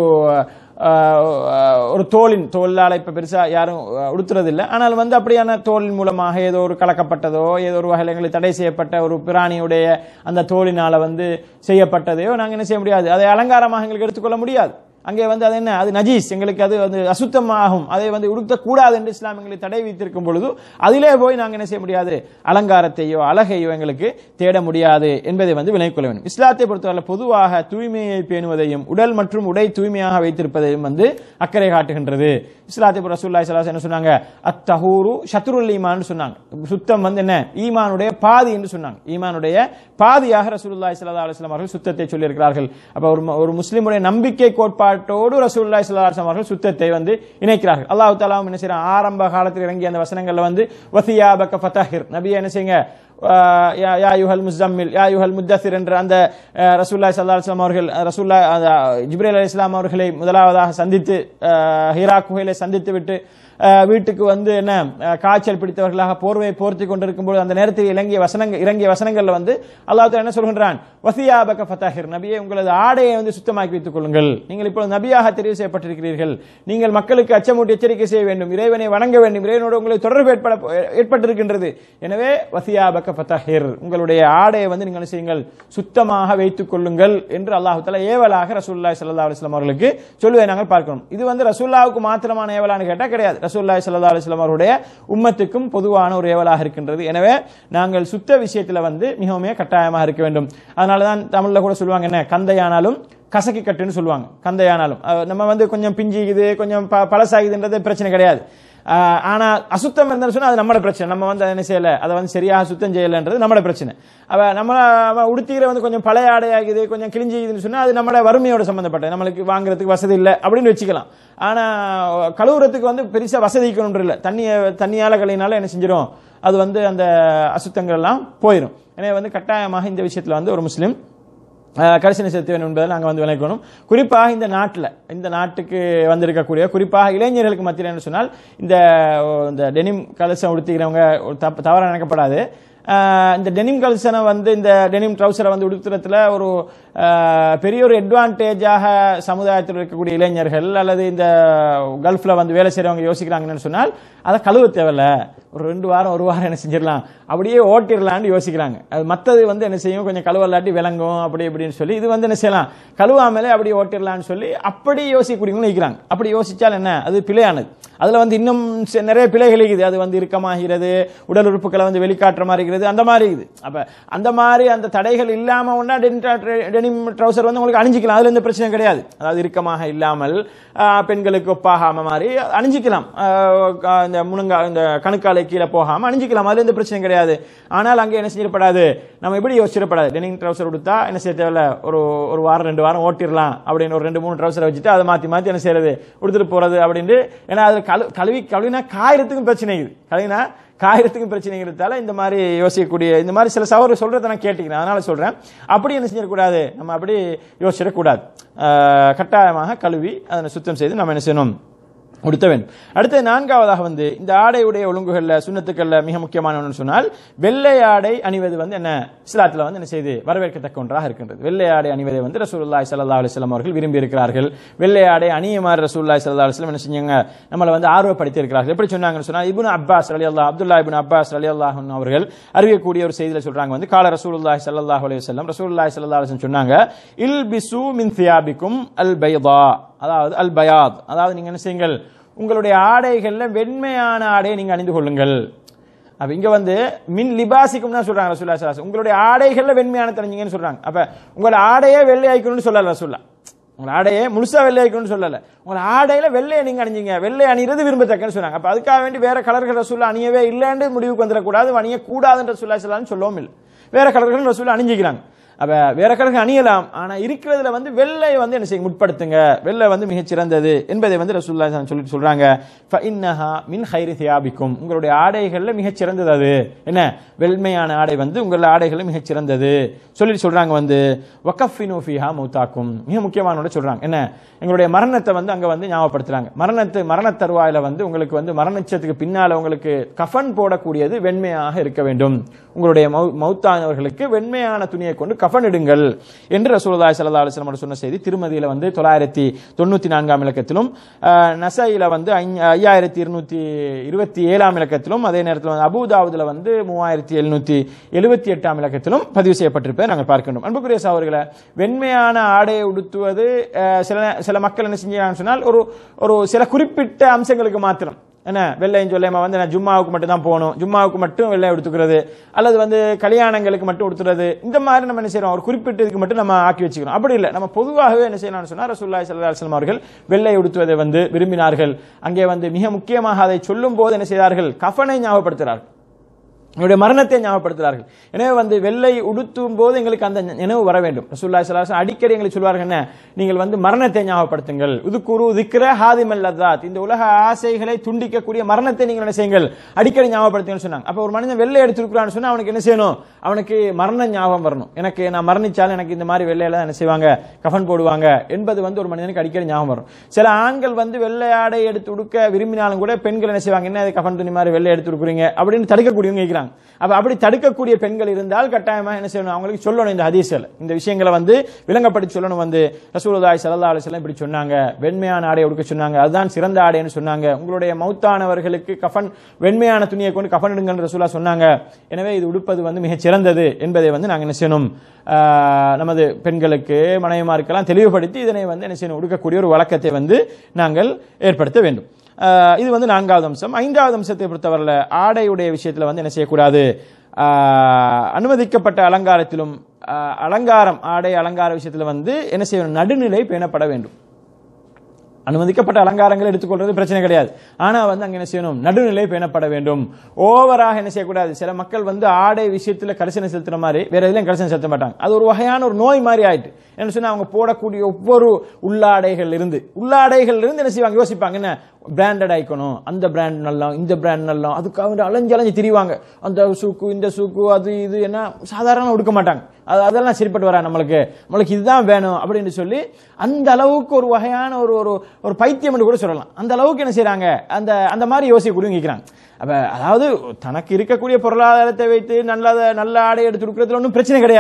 ஆஹ், ஒரு தோலின் தோலால இப்ப பெருசா யாரும் உடுத்துறது இல்லை ஆனால் வந்து அப்படியான தோலின் மூலமாக ஏதோ ஒரு கலக்கப்பட்டதோ ஏதோ ஒரு வகையில் எங்களுக்கு தடை செய்யப்பட்ட ஒரு பிராணியுடைய அந்த தோலினால வந்து செய்யப்பட்டதையோ நாங்க என்ன செய்ய முடியாது அதை அலங்காரமாக எங்களுக்கு எடுத்துக்கொள்ள முடியாது அங்கே வந்து அது என்ன அது நஜீஸ் எங்களுக்கு அது வந்து அசுத்தமாகும் அதை வந்து உடுத்தக்கூடாது என்று இஸ்லாம் எங்களுக்கு தடை வைத்திருக்கும் பொழுது அதிலே போய் நாங்கள் என்ன செய்ய முடியாது அலங்காரத்தையோ அழகையோ எங்களுக்கு தேட முடியாது என்பதை வந்து விலகிக் கொள்ள வேண்டும் இஸ்லாத்தை பொறுத்தவரை பொதுவாக தூய்மையை பேணுவதையும் உடல் மற்றும் உடை தூய்மையாக வைத்திருப்பதையும் வந்து அக்கறை காட்டுகின்றது இஸ்லாத்தை பொறுத்த ரசூலுல்லாஹி ஸல்லல்லாஹு அலைஹி வஸல்லம் என்ன சொன்னாங்க அத்தஹூரு ஷத்ருல் ஈமான் சொன்னாங்க சுத்தம் வந்து என்ன ஈமானுடைய பாதி என்று சொன்னாங்க ஈமானுடைய பாதியாக ரசூலுல்லாஹி ஸல்லல்லாஹு அலைஹி வஸல்லம் அவர்கள் சுத்தத்தை சொல்லியிருக்கிறார்கள் அப்ப ஒரு ம- ஒரு முஸ்லிமுடைய நம்பிக்கை கோட்பாட்டோடு ரசூலுல்லாஹி ஸல்லல்லாஹு அலைஹி வஸல்லம் அவர்கள் சுத்தத்தை வந்து இணைக்கிறார்கள் அல்லாஹ் தஆலாவும் என்ன செய்றான் ஆரம்ப காலத்தில் இறங்கிய அந்த வசனங்கள்ல வந்து வசியாபக ஃபதஹிர் நபியை என்ன செய்யுங்க ஆஹ் யா யா யுஹல் முஸ்ஸம்மில் யா யுஹல் முத்தஸிர் என்ற அந்த ஆஹ், ரசூலுல்லாஹி ஸல்லல்லாஹு அலைஹி வஸல்லம் அவர்கள் ஆஹ், ரசூலுல்லாஹ் அந்த, ஜிப்ரீல் அலைஹிஸ்ஸலாம் அவர்களை முதலாவதாக சந்தித்து ஆஹ், ஹீரா குகையிலே சந்தித்து விட்டு ஆஹ், வீட்டுக்கு வந்து என்ன ஆஹ், காய்ச்சல் பிடித்தவர்களாக போர்வை போர்த்தி கொண்டிருக்கும் போது அந்த நேரத்தில் இறங்கிய வசனங்கள் இறங்கிய வசனங்கள்ல வந்து அல்லாஹ் தஆலா என்ன சொல்கின்றான் வசியாபக ஃபதஹிர் நபியே உங்களது ஆடையை வந்து சுத்தமாக்கி வைத்துக் கொள்ளுங்கள் நீங்கள் இப்பொழுது நபியாக தெரிவு செய்யப்பட்டிருக்கிறீர்கள் நீங்கள் மக்களுக்கு அச்சமூட்டி எச்சரிக்கை செய்ய வேண்டும் இறைவனை வணங்க வேண்டும் இறைவனோடு உங்களுக்கு தொடர்பு ஏற்பட ஏற்பட்டிருக்கின்றது எனவே வசியாபக ஃபதஹிர் உங்களுடைய ஆடையை வந்து நீங்கள் என்ன செய்யுங்கள் சுத்தமாக வைத்துக் கொள்ளுங்கள் என்று அல்லாஹ் தஆலா ஏவலாக ரசூலுல்லாஹி ஸல்லல்லாஹு அலைஹி வஸல்லம் அவர்களுக்கு சொல்லுவதை நாங்கள் பார்க்கிறோம் இது வந்து ரசூலுல்லாஹ்வுக்கு மாத்திரமான ஏவலான்னு கேட்டா கிடையாது ரசூலுல்லாஹி ஸல்லல்லாஹு அலைஹி வஸல்லம் அவருடைய உம்மத்துக்கும் பொதுவான ஒரு ஏவலாக இருக்கின்றது எனவே நாங்கள் சுத்த விஷயத்துல வந்து மிகவும் கட்டாயமாக இருக்க வேண்டும் அதனால தான் தமிழ்ல கூட சொல்லுவாங்க என்ன கந்தையானாலும் கசக்கி கட்டுன்னு சொல்லுவாங்க கந்தையானாலும் அஹ் நம்ம வந்து கொஞ்சம் பிஞ்சிக்குது கொஞ்சம் ப- பழசாகுதுன்றது பிரச்சனை கிடையாது ஆஹ் ஆனா அசுத்தம் இருந்தாலும் சொன்னா அது நம்மளோட பிரச்சனை நம்ம வந்து அதை என்ன செய்யல அதை வந்து சரியாக சுத்தம் செய்யலைன்றது நம்மளோட பிரச்சனை அவ நம்ம நம்ம உடுத்திக்கிற வந்து கொஞ்சம் பழைய ஆடையாகுது கொஞ்சம் கிழிஞ்சிக்குதுன்னு சொன்னா அது நம்மளோட வறுமையோட சம்பந்தப்பட்டது நம்மளுக்கு வாங்குறதுக்கு வசதி இல்லை அப்படின்னு வச்சுக்கலாம் ஆனா கழுவுறதுக்கு வந்து பெருசா வசதிக்கணும் இல்லை தண்ணிய தண்ணியால கழினால என்ன செஞ்சிடும் அது வந்து அந்த அசுத்தங்கள் எல்லாம் போயிடும் எனவே வந்து கட்டாயமாக இந்த விஷயத்துல வந்து ஒரு முஸ்லிம் அஹ், கரிசனை செலுத்த வேண்டும் என்பதை நாங்கள் வந்து விளக்கணும் குறிப்பாக இந்த நாட்டில் இந்த நாட்டுக்கு வந்திருக்கக்கூடிய குறிப்பாக இளைஞர்களுக்கு மத்தியில் என்ன சொன்னால் இந்த இந்த டெனிம் கலசம் உடுத்திக்கிறவங்க ஒரு தப்பு தவறாக நினைக்கப்படாது அஹ், இந்த டெனிம் கல்சனை வந்து இந்த டெனிம் ட்ரௌசரை வந்து உடுத்துறதுல ஒரு அஹ், பெரிய ஒரு அட்வான்டேஜாக சமுதாயத்தில் இருக்கக்கூடிய இளைஞர்கள் அல்லது இந்த கல்ஃப்ல வந்து வேலை செய்றவங்க யோசிக்கிறாங்கன்னு சொன்னால் அதை கழுவ தேவையில்ல ஒரு ரெண்டு வாரம் ஒரு வாரம் என்ன செஞ்சிடலாம் அப்படியே ஓட்டிடலான்னு யோசிக்கிறாங்க அது மற்றது வந்து என்ன செய்யும் கொஞ்சம் கழுவலாட்டி விளங்கும் அப்படி இப்படின்னு சொல்லி இது வந்து என்ன செய்யலாம் கழுவாமலே அப்படியே ஓட்டிடலான்னு சொல்லி அப்படி யோசிக்கக்கூடியவங்களும் இருக்கிறாங்க அப்படி யோசிச்சால் என்ன அது பிழையானது அதுல வந்து இன்னும் சி- நிறைய பிழைகள் இருக்குது அது வந்து இறுக்கமாகிறது உடல் உறுப்புகளை வந்து வெளிக்காட்டுற மாதிரி இருக்கிறது அந்த மாதிரி இருக்குது அப்ப அந்த மாதிரி அந்த தடைகள் இல்லாம ஒன்னா டெனிம் ட்ரௌசர் வந்து உங்களுக்கு அணிஞ்சிக்கலாம் அதுல எந்த பிரச்சனை கிடையாது அதாவது இறுக்கமாக இல்லாமல் ஆஹ், பெண்களுக்கு ஒப்பாகாம மாதிரி அணிஞ்சிக்கலாம் ஆஹ், க- இந்த முழுங்கா இந்த கணுக்காலை கீழே போகாம அணிஞ்சிக்கலாம் அதுல எந்த பிரச்சனை கிடையாது ஆனால் அங்கே என்ன செஞ்சிடப்படாது நம்ம எப்படி யோசிச்சிடப்படாது டெனிங் ட்ரௌசர் கொடுத்தா என்ன செய்ய தேவையில்ல ஒரு ஒரு வாரம் ரெண்டு வாரம் ஓட்டிடலாம் அப்படின்னு ஒரு ரெண்டு மூணு ட்ரௌசரை வச்சுட்டு அதை மாத்தி மாத்தி என்ன செய்யறது உடுத்துட்டு போறது அப்படின்னு ஏன்னா அது கழு கழுவி கழுவினா காயறதுக்கும் பிரச்சனை இருக்குது கழுவினா காயறதுக்கும் பிரச்சனைங்கிறதால இந்த மாதிரி யோசிக்கக்கூடிய இந்த மாதிரி சில சவறு சொல்றதை நான் கேட்டுக்கிறேன் அதனால சொல்றேன் அப்படி என்ன செஞ்சிடக்கூடாது நம்ம அப்படி யோசிச்சிடக்கூடாது ஆஹ் கட்டாயமாக கழுவி அதனை சுத்தம் செய்து நம்ம என்ன செய்யணும் உடுத்த வேண்டும் அடுத்து நான்காவதாக வந்து இந்த ஆடையுடைய ஒழுங்குகள்ல சுண்ணத்துக்கள்ல மிக முக்கியமான ஒன்று சொன்னால் வெள்ளை ஆடை அணிவது வந்து என்ன இஸ்லாத்துல வந்து என்ன செய்து வரவேற்கத்தக்க ஒன்றாக இருக்கின்றது வெள்ளை ஆடை அணிவதை வந்து ரசூலுல்லாஹி ஸல்லல்லாஹு அலைஹி வஸல்லம் அவர்கள் விரும்பி இருக்கிறார்கள் வெள்ளை ஆடை அணியுமாறு ரசூலுல்லாஹி ஸல்லல்லாஹு அலைஹி வஸல்லம் என்ன செஞ்சாங்க நம்மளை வந்து ஆர்வப்படுத்தி இருக்கிறார்கள் எப்படி சொன்னாங்கன்னு சொன்னா இப்னு அப்பாஸ் ரலியல்லாஹு அப்துல்லா இப்னு அப்பாஸ் ரலியல்லாஹு அன்ஹு அவர்கள் அறிவிக்கக்கூடிய ஒரு செய்தியில சொல்றாங்க வந்து கால ரசூலுல்லாஹி ஸல்லல்லாஹு அலைஹி வஸல்லம் ரசூலுல்லாஹி ஸல்லல்லாஹு அலைஹி வஸல்லம் சொன்னாங்க இல்பிசு மின் தியாபிக்கும் அல் பைதா அதாவது அல் பயாத் அதாவது நீங்க என்ன செய்யுங்கள் உங்களுடைய ஆடைகள்ல வெண்மையான ஆடையை நீங்க அணிந்து கொள்ளுங்கள் அப்ப இங்க வந்து மின் லிபாசிக்கும் தான் சொல்றாங்க ரசூல்லா ஸல்லல்லாஹு அலைஹி வஸல்லம். உங்களுடைய ஆடைகள்ல வெண்மையான தெரிஞ்சுங்கன்னு சொல்றாங்க அப்ப உங்களோட ஆடையே வெள்ளை ஆய்க்கணும்னு சொல்லல ரசூல்லா உங்களோட ஆடையே முழுசா வெள்ளை ஆய்க்கணும்னு சொல்லல உங்களோட ஆடையில வெள்ளையை நீங்க அணிஞ்சிங்க வெள்ளை அணிறது விரும்பத்தக்கன்னு சொன்னாங்க அப்ப அதுக்காக வேண்டி வேற கலர்கள் ரசூல்லா அணியவே இல்லைன்னு முடிவுக்கு வந்துடக்கூடாது அணிய கூடாதுன்ற ரசூல்லா ஸல்லல்லாஹு சொல்லவும் இல்லை வேற கலர்கள் ரசூல்லா அணிஞ்சிக்கிறாங்க அப்ப வேற கலர்கள் அணியலாம் ஆனா இருக்கிறதுல வந்து வெள்ளை வந்து என்ன செய்ய முற்படுத்துங்க வெள்ளை வந்து மிகச் சிறந்தது என்பதை வந்து ரசூல்லா சொல்லி சொல்றாங்க ஃபஇன்னஹா மின் ஹைரி தியாபிக்கும் உங்களுடைய ஆடைகள்ல மிகச் சிறந்தது அது என்ன வெண்மையான ஆடை வந்து உங்கள் ஆடைகள்ல மிகச் சிறந்தது சொல்லி சொல்றாங்க வந்து வக்கஃபினு ஃபீஹா மௌத்தாக்கும் மிக முக்கியமான சொல்றாங்க என்ன எங்களுடைய மரணத்தை வந்து அங்க வந்து ஞாபகப்படுத்துறாங்க மரணத்து மரண தருவாயில வந்து உங்களுக்கு வந்து மரணச்சத்துக்கு பின்னால உங்களுக்கு கஃன் போடக்கூடியது வெண்மையாக இருக்க வேண்டும் உங்களுடைய மௌ- மௌத்தானவர்களுக்கு வெண்மையான துணியை கொண்டு கஃன் இடுங்கள் என்று ரசூலுல்லாஹி ஸல்லல்லாஹு அலைஹி வஸல்லம் சொன்ன செய்தி திருமதியில வந்து தொள்ளாயிரத்தி தொண்ணூத்தி நான்காம் இலக்கத்திலும் அஹ், நசையில வந்து ஐ- ஐயாயிரத்தி இருநூத்தி இருபத்தி ஏழாம் இலக்கத்திலும் அதே நேரத்தில் வந்து அபுதாவுதுல வந்து மூவாயிரத்தி எழுநூத்தி எழுபத்தி எட்டாம் இலக்கத்திலும் பதிவு செய்யப்பட்டிருப்பதை நாங்கள் பார்க்கின்றோம் அன்புக்குரிய சகோதரர்களை வெண்மையான ஆடையை உடுத்துவது அஹ், சில சில மக்கள் என்ன செஞ்சாங்கன்னு சொன்னால் ஒரு ஒரு சில குறிப்பிட்ட அம்சங்களுக்கு மாத்திரம் என்ன வெள்ளையும் சொல்லாம வந்து நான் ஜும்மாவுக்கு மட்டும் தான் போகணும் ஜும்மாவுக்கு மட்டும் வெள்ளை எடுத்துக்கிறது அல்லது வந்து கல்யாணங்களுக்கு மட்டும் உடுத்துறது இந்த மாதிரி நம்ம என்ன செய்யறோம் ஒரு குறிப்பிட்டதுக்கு மட்டும் நம்ம ஆக்கி வச்சுக்கிறோம் அப்படி இல்லை நம்ம பொதுவாகவே என்ன செய்யலாம்னு சொன்னா ரசூல்லாய் சல்லா அலுவலம் அவர்கள் வெள்ளை உடுத்துவதை வந்து விரும்பினார்கள் அங்கே வந்து மிக முக்கியமாக அதை சொல்லும் போது என்ன செய்தார்கள் கஃனை ஞாபகப்படுத்துகிறார்கள் என்னுடைய மரணத்தை ஞாபகப்படுத்துகிறார்கள் எனவே வந்து வெள்ளை உடுத்தும் போது எங்களுக்கு அந்த நினைவு வர வேண்டும் ரசூல்லா ஸல்லல்லாஹு அடிக்கடி எங்களுக்கு சொல்வார்கள் என்ன நீங்கள் வந்து மரணத்தை ஞாபகப்படுத்துங்கள் இது குரு திக்ர ஹாதிமல் லதாத் இந்த உலக ஆசைகளை துண்டிக்கக்கூடிய மரணத்தை நீங்கள் என்ன செய்யுங்கள் அடிக்கடி ஞாபகப்படுத்துங்கன்னு சொன்னாங்க அப்ப ஒரு மனிதன் வெள்ளை எடுத்துருக்கிறான்னு சொன்னா அவனுக்கு என்ன செய்யணும் அவனுக்கு மரண ஞாபகம் வரணும் எனக்கு நான் மரணிச்சாலும் எனக்கு இந்த மாதிரி வெள்ளையில தான் என்ன செய்வாங்க கஃன் போடுவாங்க என்பது வந்து ஒரு மனிதனுக்கு அடிக்கடி ஞாபகம் வரும் சில ஆண்கள் வந்து வெள்ளை ஆடை எடுத்து உடுக்க விரும்பினாலும் கூட பெண்கள் என்ன செய்வாங்க என்ன இது கஃன் துணி மாதிரி வெள்ளை எடுத்து உடுக்குறீங்க அப்படின்னு தடுக்கக்கூடியவங்க இருக்கிறாங்க அப்ப அப்படி தடுக்கக்கூடிய பெண்கள் இருந்தால் கட்டாயமா என்ன செய்யணும் அவங்களுக்கு சொல்லணும் இந்த ஹதீஸ்கள் இந்த விஷயங்களை வந்து விளங்கப்படுத்தி சொல்லணும் வந்து ரசூலுல்லாஹி ஸல்லல்லாஹு அலைஹி வஸல்லம் இப்படி சொன்னாங்க வெண்மையான ஆடை உடுக்க சொன்னாங்க அதுதான் சிறந்த ஆடைன்னு சொன்னாங்க உங்களுடைய மௌத்தானவர்களுக்கு கஃன் வெண்மையான துணியை கொண்டு கஃன் இடுங்கன்னு ரசூலா சொன்னாங்க எனவே இது உடுப்பது வந்து மிகச் சிறந்தது என்பதை வந்து நாங்கள் என்ன செய்யணும் ஆஹ், நமது பெண்களுக்கு மனைவிமாருக்கெல்லாம் தெளிவுபடுத்தி இதனை வந்து என்ன செய்யணும் உடுக்கக்கூடிய ஒரு வழக்கத்தை வந்து நாங்கள் ஏற்படுத்த வேண்டும் ஆஹ், இது வந்து நான்காவது அம்சம் ஐந்தாவது அம்சத்தை பொறுத்தவரையில் ஆடையுடைய விஷயத்தில் வந்து என்ன செய்யக்கூடாது ஆஹ், அனுமதிக்கப்பட்ட அலங்காரத்திலும் ஆஹ், அலங்காரம் ஆடை அலங்கார விஷயத்தில் வந்து என்ன செய்யணும் நடுநிலை பேணப்பட வேண்டும் அனுமதிக்கப்பட்ட அலங்காரங்களை எடுத்துக்கொள்றது பிரச்சனை கிடையாது ஆனா வந்து அங்க என்ன செய்யணும் நடுநிலை பேணப்பட வேண்டும் ஓவராக என்ன செய்யக்கூடாது சில மக்கள் வந்து ஆடை விஷயத்துல கரிசனை செலுத்துற மாதிரி வேற எதுலயும் கரிசனை செலுத்த மாட்டாங்க அது ஒரு வகையான ஒரு நோய் மாதிரி ஆயிட்டு என்ன சொன்னா அவங்க போடக்கூடிய ஒவ்வொரு உள்ளாடைகள் இருந்து உள்ளாடைகள் இருந்து என்ன செய்வாங்க யோசிப்பாங்க என்ன பிராண்டட் ஆயிக்கணும் அந்த பிராண்ட் நல்லா இந்த பிராண்ட் நல்லா அதுக்காக வேண்டி அலைஞ்சு அலைஞ்சு திரிவாங்க அந்த சூக்கு இந்த சூக்கு அது இது என்ன சாதாரண உடுக்க மாட்டாங்க அது அதெல்லாம் சரிப்பட்டு வரா நம்மளுக்கு நம்மளுக்கு இதுதான் வேணும் அப்படின்னு சொல்லி அந்த அளவுக்கு ஒரு வகையான ஒரு ஒரு ஒரு பைத்தியம் என்று கூட சொல்லலாம் அந்த அளவுக்கு என்ன செய்றாங்க அந்த அந்த மாதிரி யோசிக்கக்கூடியவங்க இருக்கிறாங்க அப்ப அதாவது தனக்கு இருக்கக்கூடிய பொருளாதாரத்தை வைத்து நல்ல நல்ல ஆடை எடுத்து கொடுக்கறதுல ஒன்றும் பிரச்சனை கிடையாது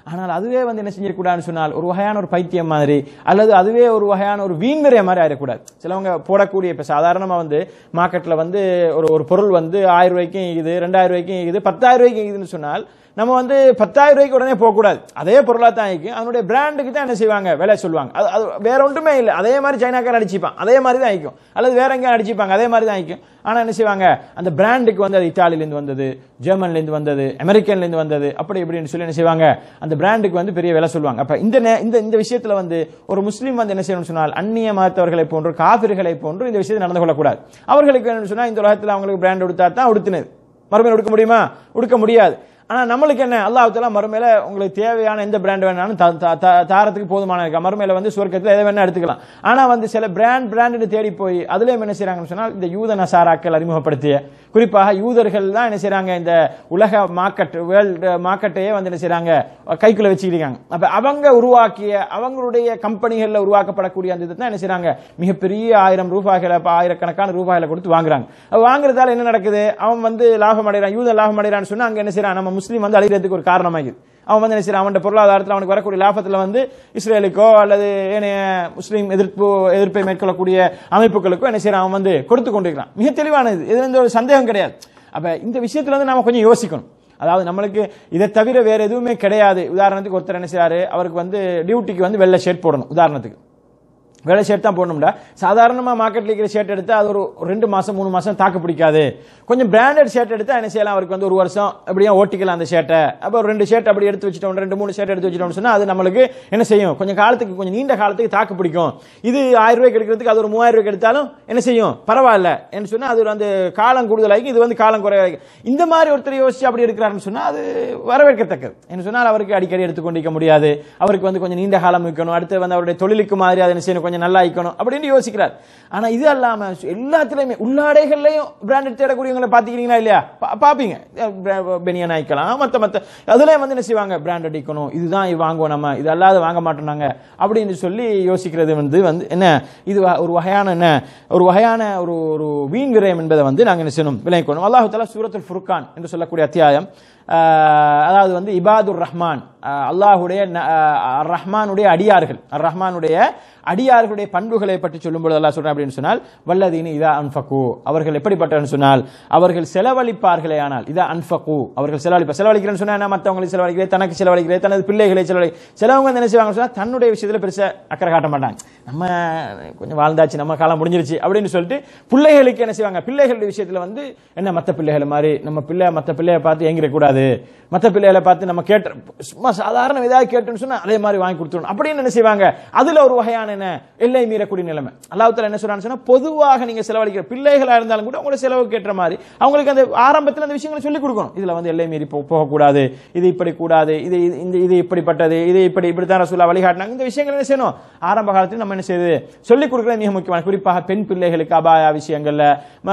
ஆனால் அதுவே வந்து என்ன செஞ்சிடக்கூடாதுன்னு சொன்னால் ஒரு வகையான ஒரு பைத்தியம் மாதிரி அல்லது அதுவே ஒரு வகையான ஒரு வீண்விரைய மாதிரி ஆயிடக்கூடாது சிலவங்க போடக்கூடிய இப்ப சாதாரணமா வந்து மார்க்கெட்ல வந்து ஒரு ஒரு பொருள் வந்து ஆயிரம் ரூபாய்க்கும் இருக்குது ரெண்டாயிரம் ரூபாய்க்கும் இருக்குது பத்தாயிரம் ரூபாய்க்கு இருக்குதுன்னு சொன்னால் நம்ம வந்து பத்தாயிரம் ரூபாய்க்கு உடனே போகக்கூடாது அதே பொருளாக தான் ஆயிக்கும் அதனுடைய பிராண்டுக்கு தான் என்ன செய்வாங்க விலை சொல்லுவாங்க அது அது வேற ஒன்றுமே இல்லை அதே மாதிரி சைனாக்கார அடிச்சுப்பான் அதே மாதிரி தான் ஆயிக்கும் அல்லது வேற எங்கேயும் அடிச்சுப்பாங்க அதே மாதிரி தான் ஆயிக்கும் ஆனால் என்ன செய்வாங்க அந்த பிராண்டுக்கு வந்து அது இத்தாலியிலேருந்து வந்தது ஜெர்மன்லேருந்து வந்தது அமெரிக்கன்லேருந்து வந்தது அப்படி இப்படின்னு சொல்லி என்ன செய்வாங்க அந்த பிராண்டுக்கு வந்து பெரிய விலை சொல்லுவாங்க அப்போ இந்த நே- இந்த இந்த விஷயத்தில் வந்து ஒரு முஸ்லீம் வந்து என்ன செய்யணும்னு சொன்னால் அந்நிய மதத்தவர்களை போன்று காபிர்களை போன்று இந்த விஷயத்தை நடந்து கொள்ளக்கூடாது அவர்களுக்கு என்ன சொன்னால் இந்த உலகத்தில் அவங்களுக்கு பிராண்ட் உடுத்தா தான் உடுத்தினது மறுமையில் உடுக்க முடியுமா உடுக்க முடியாது ஆனா நம்மளுக்கு என்ன அல்லாஹ் தாலா மறுமையில உங்களுக்கு தேவையான எந்த பிராண்ட் வேணாலும் தா- தா- தா- தாரத்துக்கு போதுமான இருக்கா மறுமையில வந்து சுவர்க்கத்தில் எதை வேணா எடுத்துக்கலாம் ஆனா வந்து சில பிராண்ட் பிராண்ட் தேடி போய் அதுலயும் என்ன செய்றாங்கன்னு சொன்னால் இந்த யூத நசாராக்கள் அறிமுகப்படுத்திய குறிப்பாக யூதர்கள் தான் என்ன செய்றாங்க இந்த உலக மார்க்கெட் வேர்ல்டு மார்க்கெட்டையே வந்து என்ன செய்றாங்க கைக்குள்ள வச்சுக்கிட்டாங்க அப்ப அவங்க உருவாக்கிய அவங்களுடைய கம்பெனிகள்ல உருவாக்கப்படக்கூடிய அந்த இதை தான் என்ன செய்றாங்க மிகப்பெரிய ஆயிரம் ரூபாய்களை ப- ஆயிரக்கணக்கான ரூபாய்களை கொடுத்து வாங்குறாங்க அப்ப வாங்குறதால என்ன நடக்குது அவன் வந்து லாபம் அடைகிறான் யூத லாபம் அடைகிறான்னு சொன்னா அங்க என்ன செய்றான் நம்ம முஸ்லீம் வந்து அழிகிறதுக்கு ஒரு காரணமாகுது அவன் வந்து என்ன செய்றான் அவன் பொருளாதாரத்தில் அவனுக்கு வரக்கூடிய லாபத்துல வந்து இஸ்ரேலுக்கோ அல்லது ஏனைய முஸ்லீம் எதிர்ப்பு எதிர்ப்பை மேற்கொள்ளக்கூடிய அமைப்புகளுக்கோ என்ன செய்றான் அவன் வந்து கொடுத்து கொண்டிருக்கிறான் மிக தெளிவானது இதுல எந்த ஒரு சந்தேகம் கிடையாது அப்ப இந்த விஷயத்துல வந்து நாம கொஞ்சம் யோசிக்கணும் அதாவது நம்மளுக்கு இதை தவிர வேற எதுவுமே கிடையாது உதாரணத்துக்கு ஒருத்தர் என்ன செய்றாரு அவருக்கு வந்து டியூட்டிக்கு வந்து வெள்ளை ஷர்ட் போடணும் உதாரணத்துக்கு வெள்ளை ஷர்ட் தான் போடணும்டா சாதாரணமா மார்க்கெட்ல இருக்கிற ஷர்ட் எடுத்தா அது ஒரு ஒரு ரெண்டு மாசம் மூணு மாசம் தாக்கு பிடிக்காது கொஞ்சம் பிராண்டட் ஷர்ட் எடுத்தா என்ன செய்யலாம் அவருக்கு வந்து ஒரு வருஷம் அப்படியே ஓட்டிக்கலாம் அந்த ஷர்ட்டை அப்போ ஒரு ரெண்டு ஷர்ட் அப்படி எடுத்து வச்சுட்டோம் ரெண்டு மூணு ஷர்ட் எடுத்து வச்சுட்டோம்னு சொன்னா அது நம்மளுக்கு என்ன செய்யும் கொஞ்சம் காலத்துக்கு கொஞ்சம் நீண்ட காலத்துக்கு தாக்கு பிடிக்கும் இது ஆயிரம் ரூபாய்க்கு எடுக்கிறதுக்கு அது ஒரு மூவாயிரம் ரூபாய்க்கு எடுத்தாலும் என்ன செய்யும் பரவாயில்ல என்ன சொன்னா அது ஒரு அந்த காலம் கூடுதலாகி இது வந்து காலம் குறைவாகி இந்த மாதிரி ஒருத்தர் யோசிச்சு அப்படி இருக்கிறாருன்னு சொன்னா அது வரவேற்கத்தக்கது என்ன சொன்னால் அவருக்கு அடிக்கடி எடுத்துக்கொண்டிருக்க முடியாது அவருக்கு வந்து கொஞ்சம் நீண்ட காலம் இருக்கணும் அடுத்து வந்து அவருடைய தொழிலுக்கு மாதிரி அதை என்ன செய்யணும் கொஞ்சம் நல்லா இருக்கணும் அப்படின்னு யோசிக்கிறார் ஆனா இது அல்லாம எல்லாத்துலயுமே உள்ளாடைகள்லயும் பிராண்டட் தேடக்கூடியவங்களை பாத்துக்கிறீங்களா இல்லையா பா- பாப்பீங்க பெனியன் ஆயிக்கலாம் மத்த மத்த அதுலயும் வந்து என்ன செய்வாங்க பிராண்ட் அடிக்கணும் இதுதான் இது வாங்குவோம் நம்ம இது அல்லாத வாங்க மாட்டோம் நாங்க அப்படின்னு சொல்லி யோசிக்கிறது வந்து வந்து என்ன இது வ- ஒரு வகையான என்ன ஒரு வகையான ஒரு ஒரு வீண் விரயம் என்பதை வந்து நாங்க என்ன செய்யணும் விளங்கிக்கணும் அல்லாஹு தாலா சூரத்துல் ஃபுர்கான் என்று சொல்லக்கூடிய அத்தியாயம் ஆஹ், அதாவது வந்து இபாதுர் ரஹ்மான் ஆஹ், அல்லாஹுடைய ந- ஆஹ், அர் ரஹ்மானுடைய அடியார்கள் அர் ரஹ்மானுடைய அடியார்களுடைய பண்புகளை பற்றி சொல்லும்போது அல்லாஹ் சொல்றேன் அப்படின்னு சொன்னால் வல்லதீனி இதா அன்ஃபகு அவர்கள் எப்படிப்பட்டவர்கள் சொன்னால் அவர்கள் செலவழிப்பார்களே ஆனால் இதா அன்ஃபகு அவர்கள் செலவழிப்பார் செலவழிக்கிறேன்னு சொன்னா என்ன மற்றவங்களுக்கு செலவழிக்கிறேன் தனக்கு செலவழிக்கிறேன் தனது பிள்ளைகளை செலவழி சிலவங்க வந்து என்ன செய்வாங்க சொன்னா தன்னுடைய விஷயத்துல பெருசா அக்கறை காட்ட மாட்டாங்க நம்ம கொஞ்சம் வாழ்ந்தாச்சு நம்ம காலம் முடிஞ்சிருச்சு அப்படின்னு சொல்லிட்டு பிள்ளைகளுக்கு என்ன செய்வாங்க பிள்ளைகளுடைய விஷயத்துல வந்து என்ன மத்த பிள்ளைகளை மாதிரி நம்ம பிள்ளை மத்த பிள்ளைய பார்த்து ஏங்கிட கூடாது மத்த பிள்ளைகளை பார்த்து நம்ம கேட்ட சும்மா சாதாரண ஏதாவது கேட்டுன்னு சொன்னா அதே மாதிரி வாங்கி கொடுத்துடணும் அப்படின்னு என்ன செய்வாங்க அதுல ஒரு வகையான என்ன எல்லை மீறக்கூடிய நிலைமை அல்லாஹ்தாலா என்ன சொல்றான்னு சொன்னா பொதுவாக நீங்க செலவழிக்கிற பிள்ளைகளா இருந்தாலும் கூட உங்களை செலவுக்கு ஏற்ற மாதிரி அவங்களுக்கு அந்த ஆரம்பத்தில் அந்த விஷயங்களை சொல்லிக் கொடுக்கணும் இதுல வந்து எல்லை மீறி போ- போகக்கூடாது இது இப்படி கூடாது இது இது- இந்த இது இப்படிப்பட்டது இது இப்படி இப்படித்தான் ரசூலா வழிகாட்டினாங்க இந்த விஷயங்கள் என்ன செய்யணும் ஆரம்ப காலத்தில் நம்ம என்ன செய்யுது சொல்லிக் கொடுக்கிறது மிக முக்கியமான குறிப்பாக பெண் பிள்ளைகளுக்கு அபாயா விஷயங்கள்ல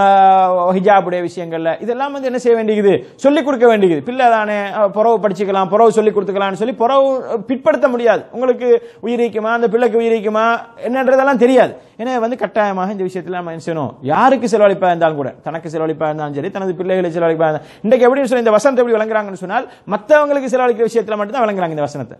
ம- ஹிஜாபுடைய விஷயங்கள்ல இதெல்லாம் வந்து என்ன செய்ய வேண்டியது சொல்லிக் கொடுக்க வேண்டியது பிள்ளை தானே அஹ், புறவு படிச்சுக்கலாம் புறவு சொல்லிக் கொடுத்துக்கலாம்னு சொல்லி புறவு அஹ், பிற்படுத்த முடியாது உங்களுக்கு உயிரிக்குமா அந்த பிள்ளைக்கு உயிரிக்குமா என்னன்றதெல்லாம் தெரியாது எனவே வந்து கட்டாயமாக இந்த விஷயத்துல நம்ம என்ன செய்யணும் யாருக்கு செலவழிப்பா இருந்தாலும் கூட தனக்கு செலவழிப்பா இருந்தாலும் சரி தனது பிள்ளைகளை செலவழிப்பா இருந்தாலும் இன்றைக்கு எப்படி சொல்லி இந்த வசனத்தை எப்படி விளங்குறாங்கன்னு சொன்னால் மற்றவங்களுக்கு செலவழிக்கிற விஷயத்துல மட்டும்தான் விளங்குறாங்க இந்த வசனத்தை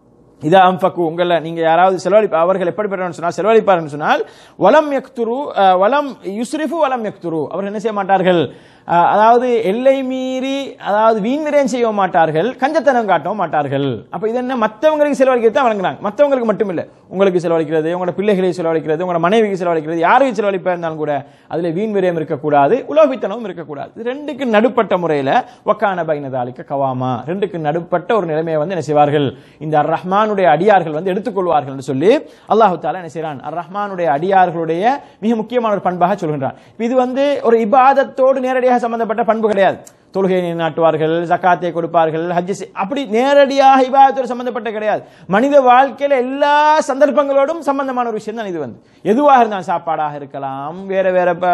இதா அம்பக்கு உங்களை நீங்க யாராவது செலவழிப்ப அவர்கள் எப்படி பெறணும்னு சொன்னால் செலவழிப்பார்னு சொன்னால் வலம் யக்துரு அஹ், வலம் யுஸ்ரிஃபு வலம் யக்துரு அவர்கள் என்ன செய்ய மாட்டார்கள் அஹ், அதாவது எல்லை மீறி அதாவது வீண் விரயம் செய்ய மாட்டார்கள் கஞ்சத்தனம் காட்டவும் மாட்டார்கள் அப்ப இது என்ன மற்றவங்களுக்கு செலவழிக்கிறது தான் வழங்குறாங்க மற்றவங்களுக்கு மட்டும் இல்ல உங்களுக்கு செலவழிக்கிறது உங்களோட பிள்ளைகளை செலவழிக்கிறது உங்களோட மனைவிக்கு செலவழிக்கிறது யாருக்கு செலவழிப்பா இருந்தாலும் கூட அதுல வீண் விரயம் இருக்கக்கூடாது உலோபித்தனமும் இருக்கக்கூடாது இது ரெண்டுக்கு நடுப்பட்ட முறையில ஒக்கான பைனதாலிக்க கவாமா ரெண்டுக்கு நடுப்பட்ட ஒரு நிலைமையை வந்து என்ன செய்வார்கள் இந்த அர் ரஹ்மானுடைய அடியார்கள் வந்து எடுத்துக்கொள்வார்கள் என்று சொல்லி அல்லாஹு தாலா என்ன செய்றான் அர் ரஹ்மானுடைய அடியார்களுடைய மிக முக்கியமான ஒரு பண்பாக சொல்கின்றான் இது வந்து ஒரு இபாதத்தோடு நேரடியாக சம்பந்தப்பட்ட பண்பு கிடையாது தொழுகையை நாட்டுவார்கள் ஜக்காத்தை கொடுப்பார்கள் ஹஜ் செய்- அப்படி நேரடியாக இபாதத்தோடு சம்பந்தப்பட்ட கிடையாது மனித வாழ்க்கையில எல்லா சந்தர்ப்பங்களோடும் சம்பந்தமான ஒரு விஷயம் தான் இது வந்து எதுவாக இருந்தாலும் சாப்பாடாக இருக்கலாம் வேற வேற ப-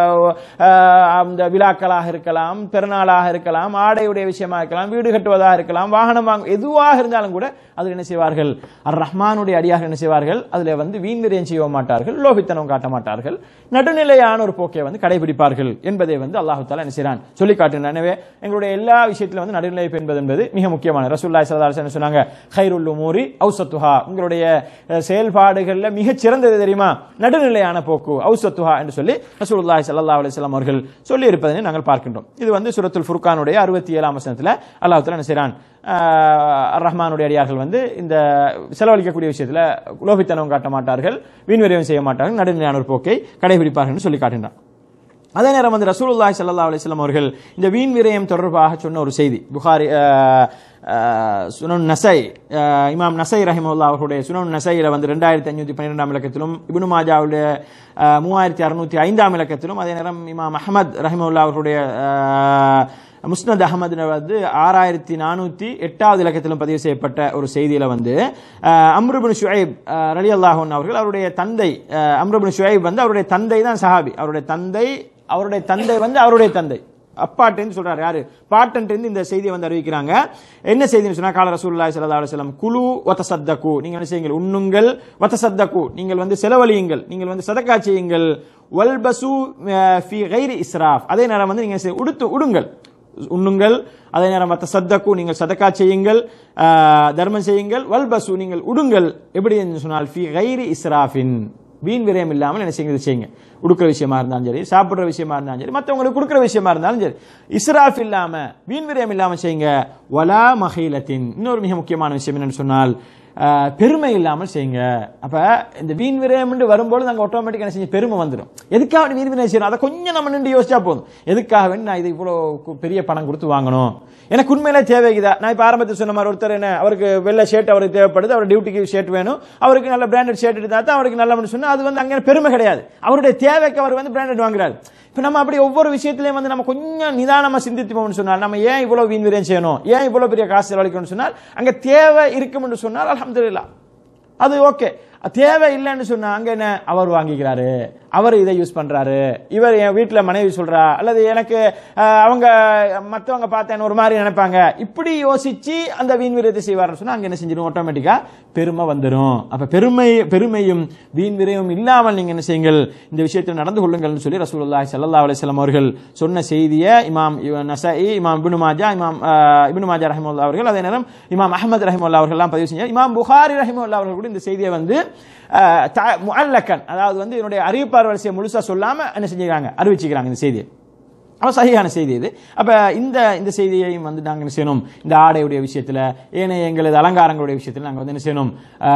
ஆஹ் அந்த விழாக்களாக இருக்கலாம் பெருநாளாக இருக்கலாம் ஆடையுடைய விஷயமா இருக்கலாம் வீடு கட்டுவதாக இருக்கலாம் வாகனம் வாங்க எதுவாக இருந்தாலும் கூட அதில் என்ன செய்வார்கள் அர் ரஹ்மானுடைய அடியாக என்ன செய்வார்கள் அதுல வந்து வீண் விரயம் செய்ய மாட்டார்கள் லோபித்தனம் காட்ட மாட்டார்கள் நடுநிலையான ஒரு போக்கை வந்து கடைபிடிப்பார்கள் என்பதை வந்து அல்லாஹு தாலா என்ன செய்றான் சொல்லி காட்டுகிறான் எனவே எங்களுடைய எல்லா விஷயத்திலும் வந்து நடுநிலை என்பது என்பது மிக முக்கியமான ரசூல்லாய் சல்லா அலிஸ்லாம் என்ன சொன்னாங்க ஹைருல் உமூரி ஔசத்துஹா உங்களுடைய அஹ், செயல்பாடுகள்ல மிகச் சிறந்தது தெரியுமா நடுநிலையான போக்கு ஔசத்துஹா என்று சொல்லி ரசூலுல்லாஹி ஸல்லல்லாஹு அலைஹி வஸல்லம் அவர்கள் சொல்லி இருப்பதை நாங்கள் பார்க்கின்றோம் இது வந்து சூரத்துல் ஃபுர்கானுடைய அறுபத்தி ஏழாம் வசனத்தில் அல்லாஹ் தஆலா என்ன செய்றான் ஆஹ், அர் ரஹ்மானுடைய அடியார்கள் வந்து இந்த செலவழிக்கக்கூடிய விஷயத்துல லோபித்தனம் காட்ட மாட்டார்கள் வீண்விரயம் செய்ய மாட்டார்கள் நடுநிலையான ஒரு போக்கை கடைபிடிப்பார்கள் என்று சொல்லி காட்டுகின்றான் அதே நேரம் வந்து ரசூலுல்லாஹி ஸல்லல்லாஹு அலைஹி வஸல்லம் அவர்கள் இந்த வீண் விரயம் தொடர்பாக சொன்ன ஒரு செய்தி புகாரி அஹ், அஹ், சுனன் நசை அஹ், இமாம் நசை ரஹிமுல்லா அவர்களுடைய சுனன் நசையில வந்து ரெண்டாயிரத்தி ஐநூத்தி பன்னிரெண்டாம் இலக்கத்திலும் இப்னு மாஜாவுடைய அஹ், மூவாயிரத்தி அறுநூத்தி ஐந்தாம் இலக்கத்திலும் அதே நேரம் இமாம் அஹமத் ரஹிமுல்லா அவர்களுடைய அஹ், முஸ்னத் அகமது வந்து ஆறாயிரத்தி நானூத்தி எட்டாவது இலக்கத்திலும் பதிவு செய்யப்பட்ட ஒரு செய்தியில வந்து அம்ருபின் ஷுஐப் ரலி அல்லாஹன் அவர்கள் அவருடைய தந்தை அம்ருபின் ஷுஐப் வந்து அவருடைய தந்தை தான் சஹாபி அவருடைய தந்தை அவருடைய தந்தை வந்து அவருடைய தந்தை அப்பாட்டேன்னு சொல்றாரு யாரு பாட்டன்ட்டு இந்த செய்தியை வந்து அறிவிக்கிறாங்க என்ன செய்தின்னு சொன்னா கால ரசூலுல்லாஹி ஸல்லல்லாஹு அலைஹி வஸல்லம் குலு வதசத்தகு நீங்கள் என்ன செய்யுங்கள் உண்ணுங்கள் வதசத்தகு நீங்கள் வந்து செலவழியுங்கள் நீங்கள் வந்து சதக்கா செய்யுங்கள் வல்பசு அஹ், ஃபி கைரி இஸ்ராஃப் அதே நேரம் வந்து நீங்க செ- உடுத்து உடுங்கள் உண்ணுங்கள் அதே நேரம் மற்ற சத்தக்கு நீங்கள் சதக்கா செய்யுங்கள் ஆஹ், தர்மம் செய்யுங்கள் வல்பசு நீங்கள் உடுங்கள் எப்படி என்று சொன்னால் ஃபி கைரி இஸ்ராஃபின் வீண் விரயம் இல்லாமல் என்ன செய்யுங்க இது செய்யுங்க உடுக்கிற விஷயமா இருந்தாலும் சரி சாப்பிடுற விஷயமா இருந்தாலும் சரி மற்றவங்களுக்கு கொடுக்குற விஷயமா இருந்தாலும் சரி இஸ்ராஃப் இல்லாம வீண் விரயம் இல்லாம செய்யுங்க வலா மஹீலத்தின் இன்னொரு மிக முக்கியமான விஷயம் என்னன்னு சொன்னால் ஆஹ், பெருமை இல்லாமல் செய்யுங்க அப்ப இந்த வீண் விரயம் வரும்போது நாங்க ஆட்டோமேட்டிக்கா என்ன செஞ்சு பெருமை வந்துடும் எதுக்காக அப்படி வீண் விரயம் செய்யணும் அதை கொஞ்சம் நம்ம நின்று யோசிச்சா போதும் எதுக்காக வேண்டி நான் இது இவ்வளோ கு- பெரிய பணம் கொடுத்து வாங்கணும் எனக்கு உண்மையிலே தேவைக்குதா நான் இப்ப ஆரம்பத்தில் சொன்ன மாதிரி ஒருத்தர் என்ன அவருக்கு வெள்ளை ஷர்ட் அவருக்கு தேவைப்படுது அவர் டியூட்டிக்கு ஷர்ட் வேணும் அவருக்கு நல்ல பிராண்டட் ஷர்ட் எடுத்தா தான் அவருக்கு நல்ல சொன்னா அது வந்து அங்கே பெருமை கிடையாது அவருடைய தேவைக்கு அவர் வந்து பிராண்டட் வாங்குறாரு இப்ப நம்ம அப்படி ஒவ்வொரு விஷயத்திலையும் வந்து நம்ம கொஞ்சம் நிதானமா சிந்தித்துப்போம்னு சொன்னால் நம்ம ஏன் இவ்வளவு வீண் விரயம் செய்யணும் ஏன் இவ்வளவு பெரிய காசு செலவழிக்கணும்னு சொன்னால் அங்க தேவை இருக்கும் என்று சொன்னால் அல்ஹம்துலில்லாஹ் அது ஓகே தேவை இல்லைன்னு சொன்னா அங்க என்ன அவர் வாங்கிக்கிறாரு அவர் இதை யூஸ் பண்றாரு இவர் என் வீட்டுல மனைவி சொல்றா அல்லது எனக்கு அஹ், அவங்க மத்தவங்க பார்த்தேன்னு ஒரு மாதிரி நினைப்பாங்க இப்படி யோசிச்சு அந்த வீண் விரயத்தை செய்வார்னு சொன்னா அங்க என்ன செஞ்சிடும் ஆட்டோமேட்டிக்கா பெருமை வந்துடும் அப்ப பெருமை பெருமையும் வீண் விரயமும் இல்லாமல் நீங்க என்ன செய்யுங்கள் இந்த விஷயத்தில் நடந்து கொள்ளுங்கள்னு சொல்லி ரசூலுல்லாஹி ஸல்லல்லாஹு அலைஹி வஸல்லம் அவர்கள் சொன்ன செய்தியை இமாம் இவ- நசாஇ இமாம் இப்னு மாஜா இமாம் அஹ், இப்னு மாஜா ரஹிமஹுல்லாஹ் அவர்கள் அதே நேரம் இமாம் அஹ்மத் ரஹிமஹுல்லாஹ் அவர்கள் எல்லாம் பதிவு செஞ்சார் இமாம் புகாரி ரஹிமஹுல்லாஹ் அவர்கள் கூட இந்த செய்தியை வந்து அஹ், த- முஅல்லக்கன் அதாவது வந்து இதனுடைய அறிவிப்பார் வரிசையை முழுசா சொல்லாம என்ன செஞ்சுக்கிறாங்க அறிவிச்சுக்கிறாங்க இந்த செய்தியை அப்ப சரியான செய்தி இது அப்ப இந்த இந்த செய்தியையும் வந்து நாங்க என்ன செய்யணும் இந்த ஆடையுடைய விஷயத்துல ஏனைய எங்களது அலங்காரங்களுடைய விஷயத்துல நாங்க வந்து என்ன செய்யணும்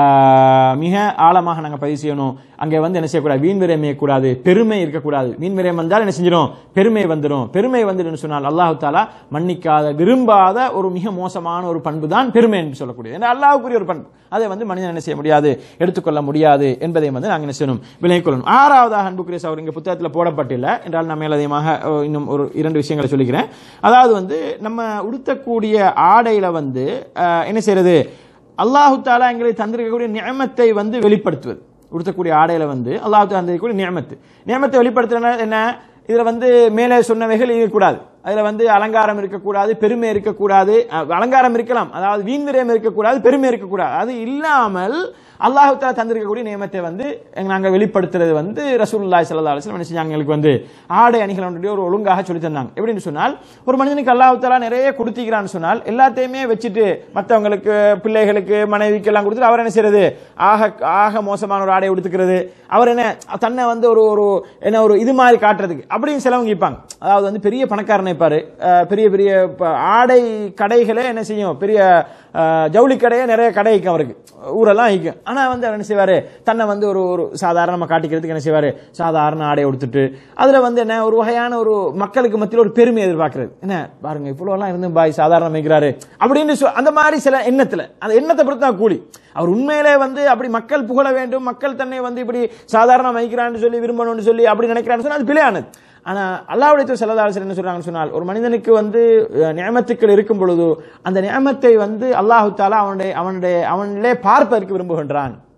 ஆஹ், மிக ஆழமாக நாங்க பதிவு செய்யணும் அங்க வந்து என்ன செய்யக்கூடாது வீண் விரயம் செய்யக்கூடாது பெருமை இருக்கக்கூடாது வீண் விரயம் வந்தால் என்ன செஞ்சிடும் பெருமை வந்துடும் பெருமை வந்துடும் சொன்னால் அல்லாஹு தாலா மன்னிக்காத விரும்பாத ஒரு மிக மோசமான ஒரு பண்பு தான் பெருமை என்று சொல்லக்கூடியது ஏன்னா அல்லாஹ்வுக்குரிய ஒரு பண்பு அதை வந்து மனிதன் என்ன செய்ய முடியாது எடுத்துக்கொள்ள முடியாது என்பதை வந்து நாங்கள் என்ன செய்யணும் விலகிக் கொள்ளணும் ஆறாவதாக அன்புக்குரிய அவர் இங்க புத்தகத்தில் போடப்பட்டில்லை என்றால் நான் மேலதிகமாக அஹ், இன்னும் ஒரு இரண்டு விஷயங்களை சொல்லிக்கிறேன் அதாவது வந்து நம்ம உடுத்தக்கூடிய ஆடையில வந்து அஹ், என்ன செய்யறது அல்லாஹு தாலா எங்களுக்கு தந்திருக்கக்கூடிய நியமத்தை வந்து வெளிப்படுத்துவது உடுத்தக்கூடிய ஆடையில வந்து அல்லாஹு தாலா தந்திருக்கக்கூடிய நியமத்து நியமத்தை வெளிப்படுத்துறதுனா என்ன இதுல வந்து மேலே சொன்னவைகள் இருக்கக்கூடாது அதுல வந்து அலங்காரம் இருக்கக்கூடாது பெருமை இருக்கக்கூடாது அஹ், அலங்காரம் இருக்கலாம் அதாவது வீண் விரயம் இருக்கக்கூடாது பெருமை இருக்கக்கூடாது அது இல்லாமல் அல்லாஹு தாலா தந்திருக்கக்கூடிய நியமத்தை வந்து எங்க- நாங்க வெளிப்படுத்துறது வந்து ரசூலுல்லாஹி ஸல்லல்லாஹு அலைஹி வஸல்லம் என்ன செஞ்சாங்க எங்களுக்கு வந்து ஆடை அணிகள் ஒரு ஒழுங்காக சொல்லி தந்தாங்க எப்படின்னு சொன்னால் ஒரு மனிதனுக்கு அல்லாஹு தாலா நிறைய கொடுத்திக்கிறான்னு சொன்னால் எல்லாத்தையுமே வச்சுட்டு மற்றவங்களுக்கு பிள்ளைகளுக்கு மனைவிக்கு எல்லாம் கொடுத்துட்டு அவர் என்ன செய்யறது ஆக ஆக மோசமான ஒரு ஆடை உடுத்துக்கிறது அவர் என்ன தன்னை வந்து ஒரு ஒரு என்ன ஒரு இது மாதிரி காட்டுறதுக்கு அப்படின்னு சிலவங்க இருப்பாங்க அதாவது வந்து பெரிய பணக்காரனை இருப்பாரு அஹ் பெரிய பெரிய ப- ஆடை கடைகளே என்ன செய்யும் பெரிய அஹ், ஜவுளி கடையே நிறைய கடை இருக்கும் அவருக்கு ஊரெல்லாம் இருக்கும் ஆனா வந்து அவர் என்ன செய்வாரு தன்னை வந்து ஒரு ஒரு சாதாரணமா காட்டிக்கிறதுக்கு என்ன செய்வாரு சாதாரண ஆடை உடுத்துட்டு அதுல வந்து என்ன ஒரு வகையான ஒரு மக்களுக்கு மத்தியில் ஒரு பெருமை எதிர்பார்க்கிறது என்ன பாருங்க இவ்வளவு எல்லாம் இருந்து பாய் சாதாரண மேய்க்கிறாரு அப்படின்னு சொ- அந்த மாதிரி சில எண்ணத்துல அந்த எண்ணத்தை பொறுத்து தான் கூலி அவர் உண்மையிலே வந்து அப்படி மக்கள் புகழ வேண்டும் மக்கள் தன்னை வந்து இப்படி சாதாரண மதிக்கிறான்னு சொல்லி விரும்பணும்னு சொல்லி அப்படி நினைக்கிறான்னு சொன்னா அது பிழையானது ஆனா அல்லாவுடைய தூதர் ஸல்லல்லாஹு அலைஹி வஸல்லம் என்ன சொல்றாங்கன்னு சொன்னால் ஒரு மனிதனுக்கு வந்து அஹ், நியமத்துக்கள் இருக்கும் பொழுது அந்த நியமத்தை வந்து அல்லாஹு தாலா அவனுடைய அவனுடைய அவனிலே பார்ப்பதற்கு விரும்புகின்றான்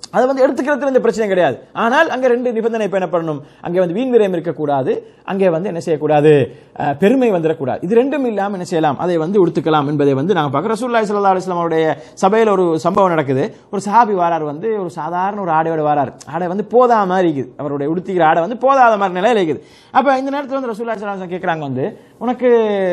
அதை வந்து எடுத்துக்கிறதுல இந்த பிரச்சனை கிடையாது ஆனால் அங்க ரெண்டு நிபந்தனை பேணப்படணும் அங்கே வந்து வீண் விரயம் இருக்கக்கூடாது அங்கே வந்து என்ன செய்யக்கூடாது அஹ், பெருமை வந்துடக்கூடாது இது ரெண்டும் இல்லாமல் என்ன செய்யலாம் அதை வந்து உடுத்துக்கலாம் என்பதை வந்து நாங்கள் பார்க்குறோம் ரசூல்லாய் சல்லா அலிஸ்லாம் அவருடைய சபையில் ஒரு சம்பவம் நடக்குது ஒரு சஹாபி வாரார் வந்து ஒரு சாதாரண ஒரு ஆடையோட வாரார் ஆடை வந்து போதாத மாதிரி இருக்குது அவருடைய உடுத்திக்கிற ஆடை வந்து போதாத மாதிரி நிலையில இருக்குது அப்போ இந்த நேரத்தில் வந்து ரசூல்லாய் சல்லா கேட்குறாங்க வந்து உனக்கு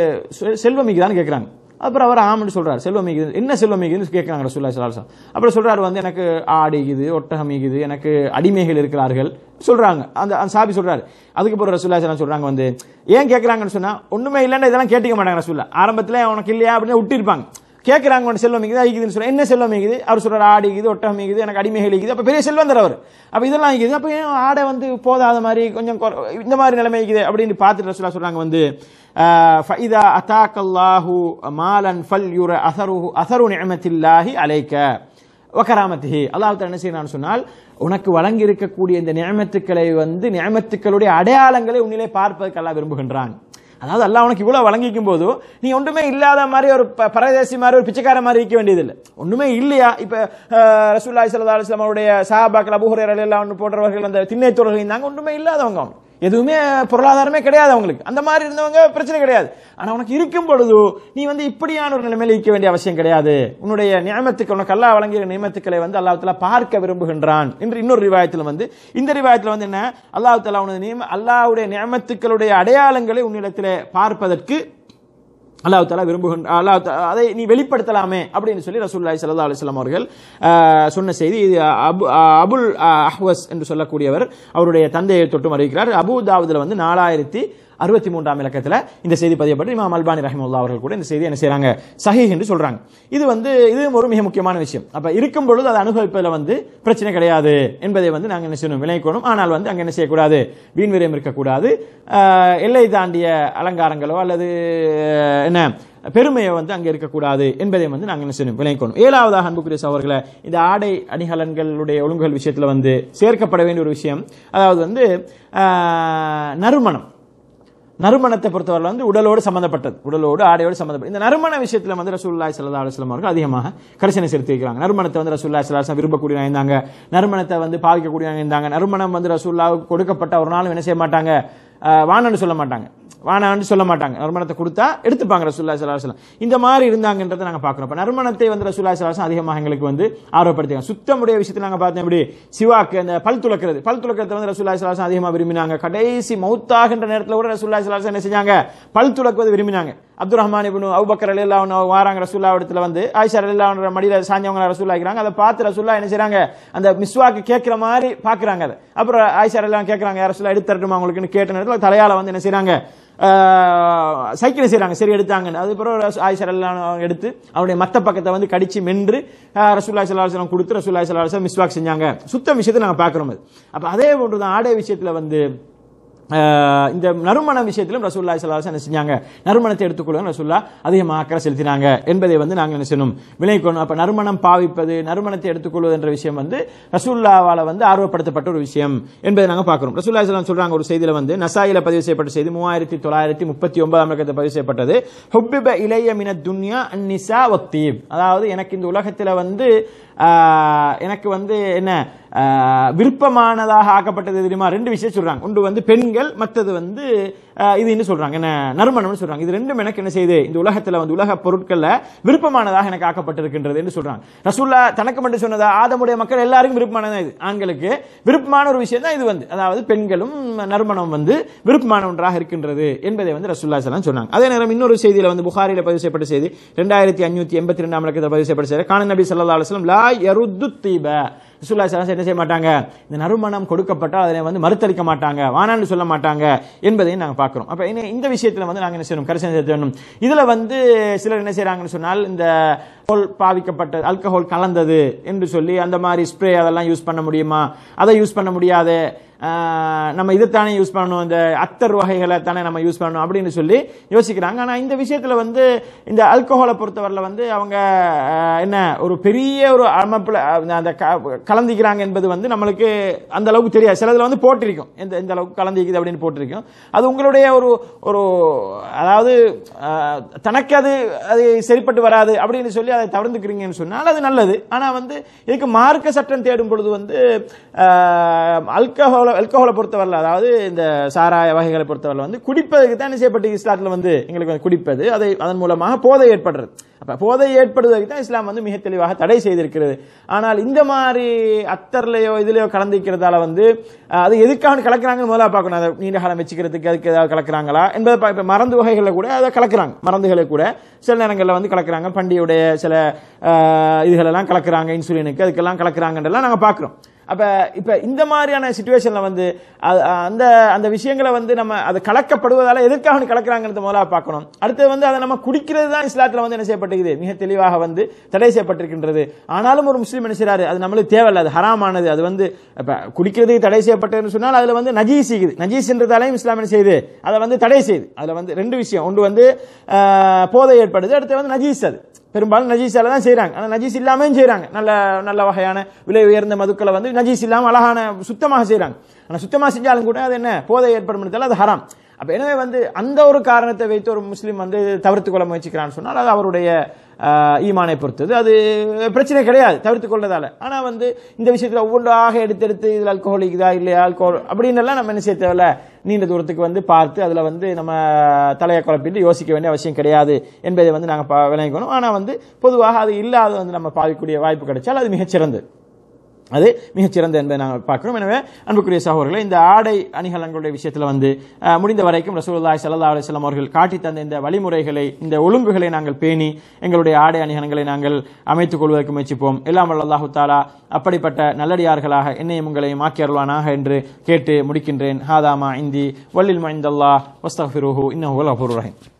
செ- செல்வம் மிகுதான்னு கேட்குறாங்க அப்புறம் அவர் ஆமன்னு சொல்றாரு செல்வம் மிகுது என்ன செல்வம் மிகுதுன்னு கேட்குறாங்க ரசூல்லா சலாசம் அப்புறம் சொல்றாரு வந்து எனக்கு ஆடிக்குது ஒட்டகம் மிகுது எனக்கு அடிமைகள் இருக்கிறார்கள் சொல்றாங்க அந்த அந்த சாபி சொல்றாரு அதுக்கப்புறம் ரசூல்லா சலாம் சொல்றாங்க வந்து ஏன் கேட்குறாங்கன்னு சொன்னா ஒண்ணுமே இல்லைன்னா இதெல்லாம் கேட்டுக்க மாட்டாங்க ரசூல்லா ஆரம்பத்தில் உனக்கு இல்லையா அப்படின்னு விட்டிருப்பாங்க கேட்குறாங்க உனக்கு செல்வம் மிகுது ஐக்குதுன்னு சொல்ல என்ன செல்வம் மிகுது அவர் சொல்றாரு ஆடு இருக்குது ஒட்டகம் மிகுது எனக்கு அடிமைகள் இருக்குது அப்போ பெரிய செல்வம் தரவர் அப்போ இதெல்லாம் இருக்குது அப்போ ஏன் ஆடை வந்து போதாத மாதிரி கொஞ்சம் குறை- இந்த மாதிரி நிலைமை இருக்குது அப்படின்னு பார்த்துட்டு ரசூலா சொல்றாங்க வந்து ஆஹ், فَإِذَا أَتَاكَ اللَّهُ مَالًا فَلْيُرَ أَثَرُهُ أَثَرُ نِعْمَةِ اللَّهِ عَلَيْكَ வக்கராமத்திஹி அல்லாஹ் தஆலா என்ன செய்யறான்னு சொன்னால் உனக்கு வழங்கி இருக்கக்கூடிய இந்த நியமத்துக்களை வந்து நியமத்துக்களுடைய அடையாளங்களை உன்னிலே பார்ப்பதற்கு அல்லாஹ் விரும்புகின்றான் அதாவது அல்லாஹ் உனக்கு இவ்வளவு வழங்கிக்கும் போது நீ ஒன்றுமே இல்லாத மாதிரி ஒரு ப- பரதேசி மாதிரி ஒரு பிச்சைக்கார மாதிரி இருக்க வேண்டியதில்லை ஒண்ணுமே இல்லையா இப்ப அஹ், ரசூலுல்லாஹி ஸல்லல்லாஹு அலைஹி வஸல்லம் அவருடைய சஹாபாக்கள் அபூ ஹுரைரா ரலியல்லாஹு அன்ஹு போன்றவர்கள் அந்த திண்ணைத்தோழர்கள் இருந்தாங்க ஒன்றுமே இல்லாதவங்க அவங்க எதுவுமே பொருளாதாரமே கிடையாது அவங்களுக்கு அந்த மாதிரி இருந்தவங்க பிரச்சனை கிடையாது ஆனா உனக்கு இருக்கும் பொழுது நீ வந்து இப்படியான ஒரு நிலைமையில இருக்க வேண்டிய அவசியம் கிடையாது உன்னுடைய நியமத்துக்கு உனக்கு அல்லாஹ் வழங்கிய நியமத்துக்களை வந்து அல்லாஹ் தஆலா பார்க்க விரும்புகின்றான் என்று இன்னொரு ரிவாயத்தில் வந்து இந்த ரிவாயத்தில் வந்து என்ன அல்லாஹ் தஆலா உனது நியம அல்லாஹ்வுடைய நியமத்துக்களுடைய அடையாளங்களை உன்னிடத்திலே பார்ப்பதற்கு அல்லாஹ் தாலா விரும்புகின்ற அல்லாஹ் தா- அதை நீ வெளிப்படுத்தலாமே அப்படின்னு சொல்லி ரசூலுல்லாஹி ஸல்லல்லாஹு அலைஹி வஸல்லம் அவர்கள் ஆஹ், சொன்ன செய்தி இது அபு ஆஹ், அபுல் ஆஹ், அஹ்வஸ் என்று சொல்லக்கூடியவர் அவருடைய தந்தையை தொட்டும் அறிவிக்கிறார் அபு தாவூதுல வந்து நாலாயிரத்தி அறுபத்தி மூன்றாம் இலக்கத்தில் இந்த செய்தி பதியப்பட்டு இமாம் அல்பானி ரஹிமுல்லா அவர்கள் கூட இந்த செய்தி என்ன செய்றாங்க சஹீஹ் என்று சொல்றாங்க இது வந்து இது ஒரு மிக முக்கியமான விஷயம் அப்ப இருக்கும் பொழுது அதை அனுபவிப்பதில் வந்து பிரச்சனை கிடையாது என்பதை வந்து நாங்கள் என்ன செய்யணும் விளைக்கணும் ஆனால் வந்து அங்க என்ன செய்யக்கூடாது வீண் விரயம் இருக்கக்கூடாது ஆஹ், எல்லை தாண்டிய அலங்காரங்களோ அல்லது ஆஹ், என்ன பெருமையை வந்து அங்கே இருக்கக்கூடாது என்பதை வந்து நாங்கள் என்ன செய்யணும் விளைக்கணும் ஏழாவதாக அன்புக்குரிய சவர்களை இந்த ஆடை அணிகலன்களுடைய ஒழுங்குகள் விஷயத்தில் வந்து சேர்க்கப்பட வேண்டிய ஒரு விஷயம் அதாவது வந்து ஆஹ், நறுமணம் நறுமணத்தை பொறுத்தவரை வந்து உடலோடு சம்பந்தப்பட்டது உடலோடு ஆடையோடு சம்பந்தப்பட்டது இந்த நறுமண விஷயத்துல வந்து ரசூலுல்லாஹி ஸல்லல்லாஹு அலைஹி வஸல்லம் அவர்கள் அதிகமாக கரிசனை செலுத்தி இருக்கிறாங்க நறுமணத்தை வந்து ரசூலுல்லாஹி ஸல்லல்லாஹு அலைஹி வஸல்லம் விரும்பக்கூடியவங்க இருந்தாங்க நறுமணத்தை வந்து பாவிக்கக்கூடியவங்க இருந்தாங்க நறுமணம் வந்து ரசூலுல்லாஹ்வுக்கு கொடுக்கப்பட்ட ஒரு நாளும் என்ன செய்ய மாட்டாங்க ஆஹ், வானன்னு சொல்ல மாட்டாங்க வானான்னு சொல்ல மாட்டாங்க நறுமணத்தை கொடுத்தா எடுத்துப்பாங்க ரசூலுல்லாஹி ஸல்லல்லாஹு அலைஹி வஸல்லம் இந்த மாதிரி இருந்தாங்கன்றதை நாங்க பார்க்கிறோம் அப்ப நறுமணத்தை வந்து ரசூலுல்லாஹி ஸல்லல்லாஹு அலைஹி வஸல்லம் அதிகமாக எங்களுக்கு வந்து ஆர்வப்படுத்திங்க சுத்தமுடைய விஷயத்தில் நாங்க பார்த்தோம் எப்படி சிவாக்கு அந்த பல் துளக்கிறது பல் துளக்கிறத வந்து ரசூலுல்லாஹி ஸல்லல்லாஹு அலைஹி வஸல்லம் அதிகமாக விரும்பினாங்க கடைசி மௌத்தாகின்ற நேரத்தில் கூட ரசூலுல்லாஹி ஸல்லல்லாஹு அலைஹி வஸல்லம் என்ன செஞ்சாங்க பல் துளக்குவது விரும்பினாங்க அப்துல் ரஹ்மான் இப்னு அபூபக்கர் ரலியல்லாஹு அன்ஹு வாராங்க ரசூலுல்லாஹ் இடத்துல வந்து ஆயிஷா ரலியல்லாஹு அன்ஹு மடியில சாஞ்சவங்க ரசூலுல்லாஹ் இருக்கிறாங்க அதை பார்த்து ரசூலுல்லாஹ் என்ன செய்றாங்க அந்த மிஸ்வாக்கு கேட்கிற மாதிரி பாக்குறாங்க அதை அப்புறம் ஆயிஷா ரலியல்லாஹு கேட்கறாங்க யார் ரசூலுல்லாஹ் எடுத்து தரட்டுமா உங்களுக்கு கேட்ட நேரத்தில் தலையால வந்து என்ன செய்றாங்க சைக்கிள் செய்றாங்க சரி எடுத்தாங்க அதுக்கப்புறம் ஆயிஷா எல்லாம் எடுத்து அவருடைய மத்த பக்கத்தை வந்து கடிச்சு மென்று ஆஹ் ரசூலுல்லாஹி ஸல்லல்லாஹு அலைஹி வஸல்லம் கொடுத்து ரசூலுல்லாஹி ஸல்லல்லாஹு அலைஹி வஸல்லம் மிஸ்வாக் செஞ்சாங்க சுத்த விஷயத்தை நாங்க பார்க்கிறோம் அது அப்ப அதே போன்று தான் ஆடை விஷயத்துல வந்து ஆஹ் இந்த நறுமண விஷயத்திலும் ரசூலுல்லாஹி ஸல்லல்லாஹு அலைஹி வஸல்லம் என்ன செஞ்சாங்க நறுமணத்தை எடுத்துக்கொள்ளுங்க ரசூல்லா அதிகமாக அக்கறை செலுத்தினாங்க என்பதை வந்து நாங்கள் என்ன செய்யணும் விளைக்கணும் அப்ப நறுமணம் பாவிப்பது நறுமணத்தை எடுத்துக்கொள்வது என்ற விஷயம் வந்து ரசூல்லாவால வந்து ஆர்வப்படுத்தப்பட்ட ஒரு விஷயம் என்பதை நாங்க பார்க்கிறோம் ரசூலுல்லாஹி ஸல்லல்லாஹு அலைஹி வஸல்லம் சொல்றாங்க ஒரு செய்தியில வந்து நசாயில பதிவு செய்யப்பட்ட செய்தி மூவாயிரத்தி தொள்ளாயிரத்தி முப்பத்தி ஒன்பதாம் இலக்கத்தை பதிவு செய்யப்பட்டது ஹுப்பிப இலைய மின துன்யா அந்நிசா வத்தீப் அதாவது எனக்கு இந்த உலகத்துல வந்து ஆஹ், எனக்கு வந்து என்ன ஆஹ், விருப்பமானதாக ஆக்கப்பட்டது தெரியுமா ரெண்டு விஷயம் சொல்றாங்க ஒன்று வந்து பெண்கள் மற்றது வந்து ஆஹ், இது என்ன சொல்றாங்க என்ன நறுமணம்னு சொல்றாங்க இது ரெண்டும் எனக்கு என்ன செய்யுது இந்த உலகத்துல வந்து உலக பொருட்கள்ல விருப்பமானதாக எனக்கு ஆக்கப்பட்டிருக்கின்றது என்று சொல்றாங்க ரசூல்லா தனக்கு மட்டும் சொன்னதா ஆதமுடைய மக்கள் எல்லாருக்கும் விருப்பமானது இது ஆண்களுக்கு விருப்பமான ஒரு விஷயம் தான் இது வந்து அதாவது பெண்களும் நறுமணம் வந்து விருப்பமான ஒன்றாக இருக்கின்றது என்பதை வந்து ரசூல்லா சலாம் சொன்னாங்க அதே நேரம் இன்னொரு செய்தியில வந்து புகாரில பதிவு செய்யப்பட்ட செய்தி ரெண்டாயிரத்தி அஞ்சூத்தி எண்பத்தி ரெண்டாம் இலக்கத்தில் பதிவு செய்யப்பட்ட செய்தி கான நபி ஸல்லல்லாஹு அலைஹி வஸல்லம் லா யருத்து தீப ரசூல்லா சலாம் என்ன செய்ய மாட்டாங்க இந்த நறுமணம் கொடுக்கப்பட்டால் அதனை வந்து மறுத்தளிக்க மாட்டாங்க வானான்னு சொல்ல மாட்டாங்க என்பதையும் நாங்க பார்க்கிறோம் அப்ப இன்னும் இந்த விஷயத்துல வந்து நாங்க என்ன செய்யணும் கரிசனை செலுத்த வேண்டும் இதுல வந்து சிலர் என்ன செய்றாங்கன்னு சொன்னால் இந்த alcohol பாவிக்கப்பட்ட ஆல்கஹால் கலந்தது என்று சொல்லி அந்த மாதிரி ஸ்ப்ரே அதெல்லாம் யூஸ் பண்ண முடியுமா அதை யூஸ் பண்ண முடியாது ஆஹ், நம்ம இதைத்தானே யூஸ் பண்ணணும் இந்த அத்தர் வகைகளை தானே நம்ம யூஸ் பண்ணணும் அப்படின்னு சொல்லி யோசிக்கிறாங்க ஆனா இந்த விஷயத்துல வந்து இந்த ஆல்கஹாலை பொறுத்தவரையில் வந்து அவங்க ஆஹ், என்ன ஒரு பெரிய ஒரு அமைப்புல அஹ், அந்த க- கலந்திக்கிறாங்க என்பது வந்து நம்மளுக்கு அந்த அளவுக்கு தெரியாது சிலதுல வந்து போட்டிருக்கும் எந்த எந்த அளவுக்கு கலந்திக்குது அப்படின்னு போட்டிருக்கும் அது உங்களுடைய ஒரு ஒரு அதாவது ஆஹ், தனக்கு அது அது சரிப்பட்டு வராது அப்படின்னு சொல்லி அதை தவிர்த்துக்கிறீங்கன்னு சொன்னால் அது நல்லது ஆனா வந்து இதுக்கு மார்க்க சட்டம் தேடும் பொழுது வந்து அல்கஹோல அல்கஹோலை பொறுத்தவரையில் அதாவது இந்த சாராய வகைகளை பொறுத்தவரை வந்து குடிப்பதுக்கு தான் என்ன செய்யப்பட்டு இஸ்லாத்தில் வந்து எங்களுக்கு வந்து குடிப்பது அதை அதன் மூலமாக போதை ஏற்படுறது அப்ப போதை ஏற்படுவதற்கு தான் இஸ்லாம் வந்து மிக தெளிவாக தடை செய்திருக்கிறது ஆனால் இந்த மாதிரி அத்தர்லையோ இதுலயோ கலந்திருக்கிறதால வந்து அஹ், அது எதுக்காக கலக்குறாங்கன்னு முதல்ல பார்க்கணும் அதை நீண்ட காலம் வச்சுக்கிறதுக்கு அதுக்கு ஏதாவது கலக்குறாங்களா என்பதை பா- இப்ப மருந்து வகைகளில் கூட அதை கலக்குறாங்க மருந்துகளை கூட சில நேரங்களில் வந்து கலக்குறாங்க பண்டிகையுடைய சில அஹ், இதுகளெல்லாம் கலக்குறாங்க இன்சுலினுக்கு அதுக்கெல்லாம் கலக்குறாங்கன்றெல்லாம் நாங்கள் பார்க்குறோம் அப்ப இப்ப இந்த மாதிரியான சுச்சுவேஷன்ல வந்து அ- அந்த அந்த விஷயங்களை வந்து நம்ம அது கலக்கப்படுவதால எதற்காக கலக்குறாங்கன்னு முதல்ல பார்க்கணும் அடுத்தது வந்து அதை நம்ம குடிக்கிறது தான் இஸ்லாத்துல வந்து என்ன செய்யப்பட்டிருக்குது மிக தெளிவாக வந்து தடை செய்யப்பட்டிருக்கின்றது ஆனாலும் ஒரு முஸ்லீம் என்ன செய்றாரு அது நம்மளுக்கு தேவையில்லை அது ஹராமானது அது வந்து இப்ப குடிக்கிறதுக்கு தடை செய்யப்பட்டதுன்னு சொன்னால் அதுல வந்து நஜீஸ் இருக்குது நஜீஸ்ன்றதாலையும் இஸ்லாம் என்ன செய்யுது அதை வந்து தடை செய்யுது அதுல வந்து ரெண்டு விஷயம் ஒன்று வந்து ஆஹ், போதை ஏற்படுது அடுத்து வந்து நஜீஸ் அது பெரும்பாலும் நஜீஸால தான் செய்றாங்க ஆனா நஜீஸ் இல்லாமையும் செய்றாங்க நல்ல நல்ல வகையான விலை உயர்ந்த மதுக்களை வந்து நஜீஸ் இல்லாம அழகான சுத்தமாக செய்றாங்க ஆனா சுத்தமாக செஞ்சாலும் கூட அது என்ன போதை ஏற்படும் அது ஹராம் அப்ப எனவே வந்து அந்த ஒரு காரணத்தை வைத்து ஒரு முஸ்லீம் வந்து தவிர்த்து கொள்ள முயற்சிக்கிறான்னு சொன்னால் அது அவருடைய ஆஹ், ஈமானை பொறுத்தது அது பிரச்சனை கிடையாது தவிர்த்து கொள்றதால ஆனா வந்து இந்த விஷயத்துல ஒவ்வொன்றாக எடுத்து எடுத்து இதுல அல்கோஹோல் இருக்குதா இல்லையா அல்கோஹோல் அப்படின்னு எல்லாம் நம்ம என்ன செய்ய தேவையில்ல நீண்ட தூரத்துக்கு வந்து பார்த்து அதுல வந்து நம்ம தலையை குழப்பிட்டு யோசிக்க வேண்டிய அவசியம் கிடையாது என்பதை வந்து நாங்க பா- விளங்கிக்கணும் ஆனா வந்து பொதுவாக அது இல்லாத வந்து நம்ம பாவிக்கக்கூடிய வாய்ப்பு கிடைச்சால் அது மிகச்சிறந்தது அது மிகச்சிறந்த என்பதை நாங்கள் பார்க்கிறோம் எனவே அன்புக்குரிய சகோதரர்களே இந்த ஆடை அணிகலன்களுடைய விஷயத்தில் வந்து அஹ், முடிந்த வரைக்கும் ரசூலுல்லாஹி ஸல்லல்லாஹு அலைஹி வஸல்லம் அவர்கள் காட்டி தந்த இந்த வழிமுறைகளை இந்த ஒழுங்குகளை நாங்கள் பேணி எங்களுடைய ஆடை அணிகலன்களை நாங்கள் அமைத்துக் கொள்வதற்கு முயற்சிப்போம் எல்லாம் வல்ல அல்லாஹு தாலா அப்படிப்பட்ட நல்லடியார்களாக என்னையும் உங்களையும் ஆக்கி அருள்வானாக என்று கேட்டு முடிக்கின்றேன் ஹாதாமா இந்தி வல்லில் மைந்தல்லா வஸ்தஃபிருஹு இன்னஹு வல் ரஹீம்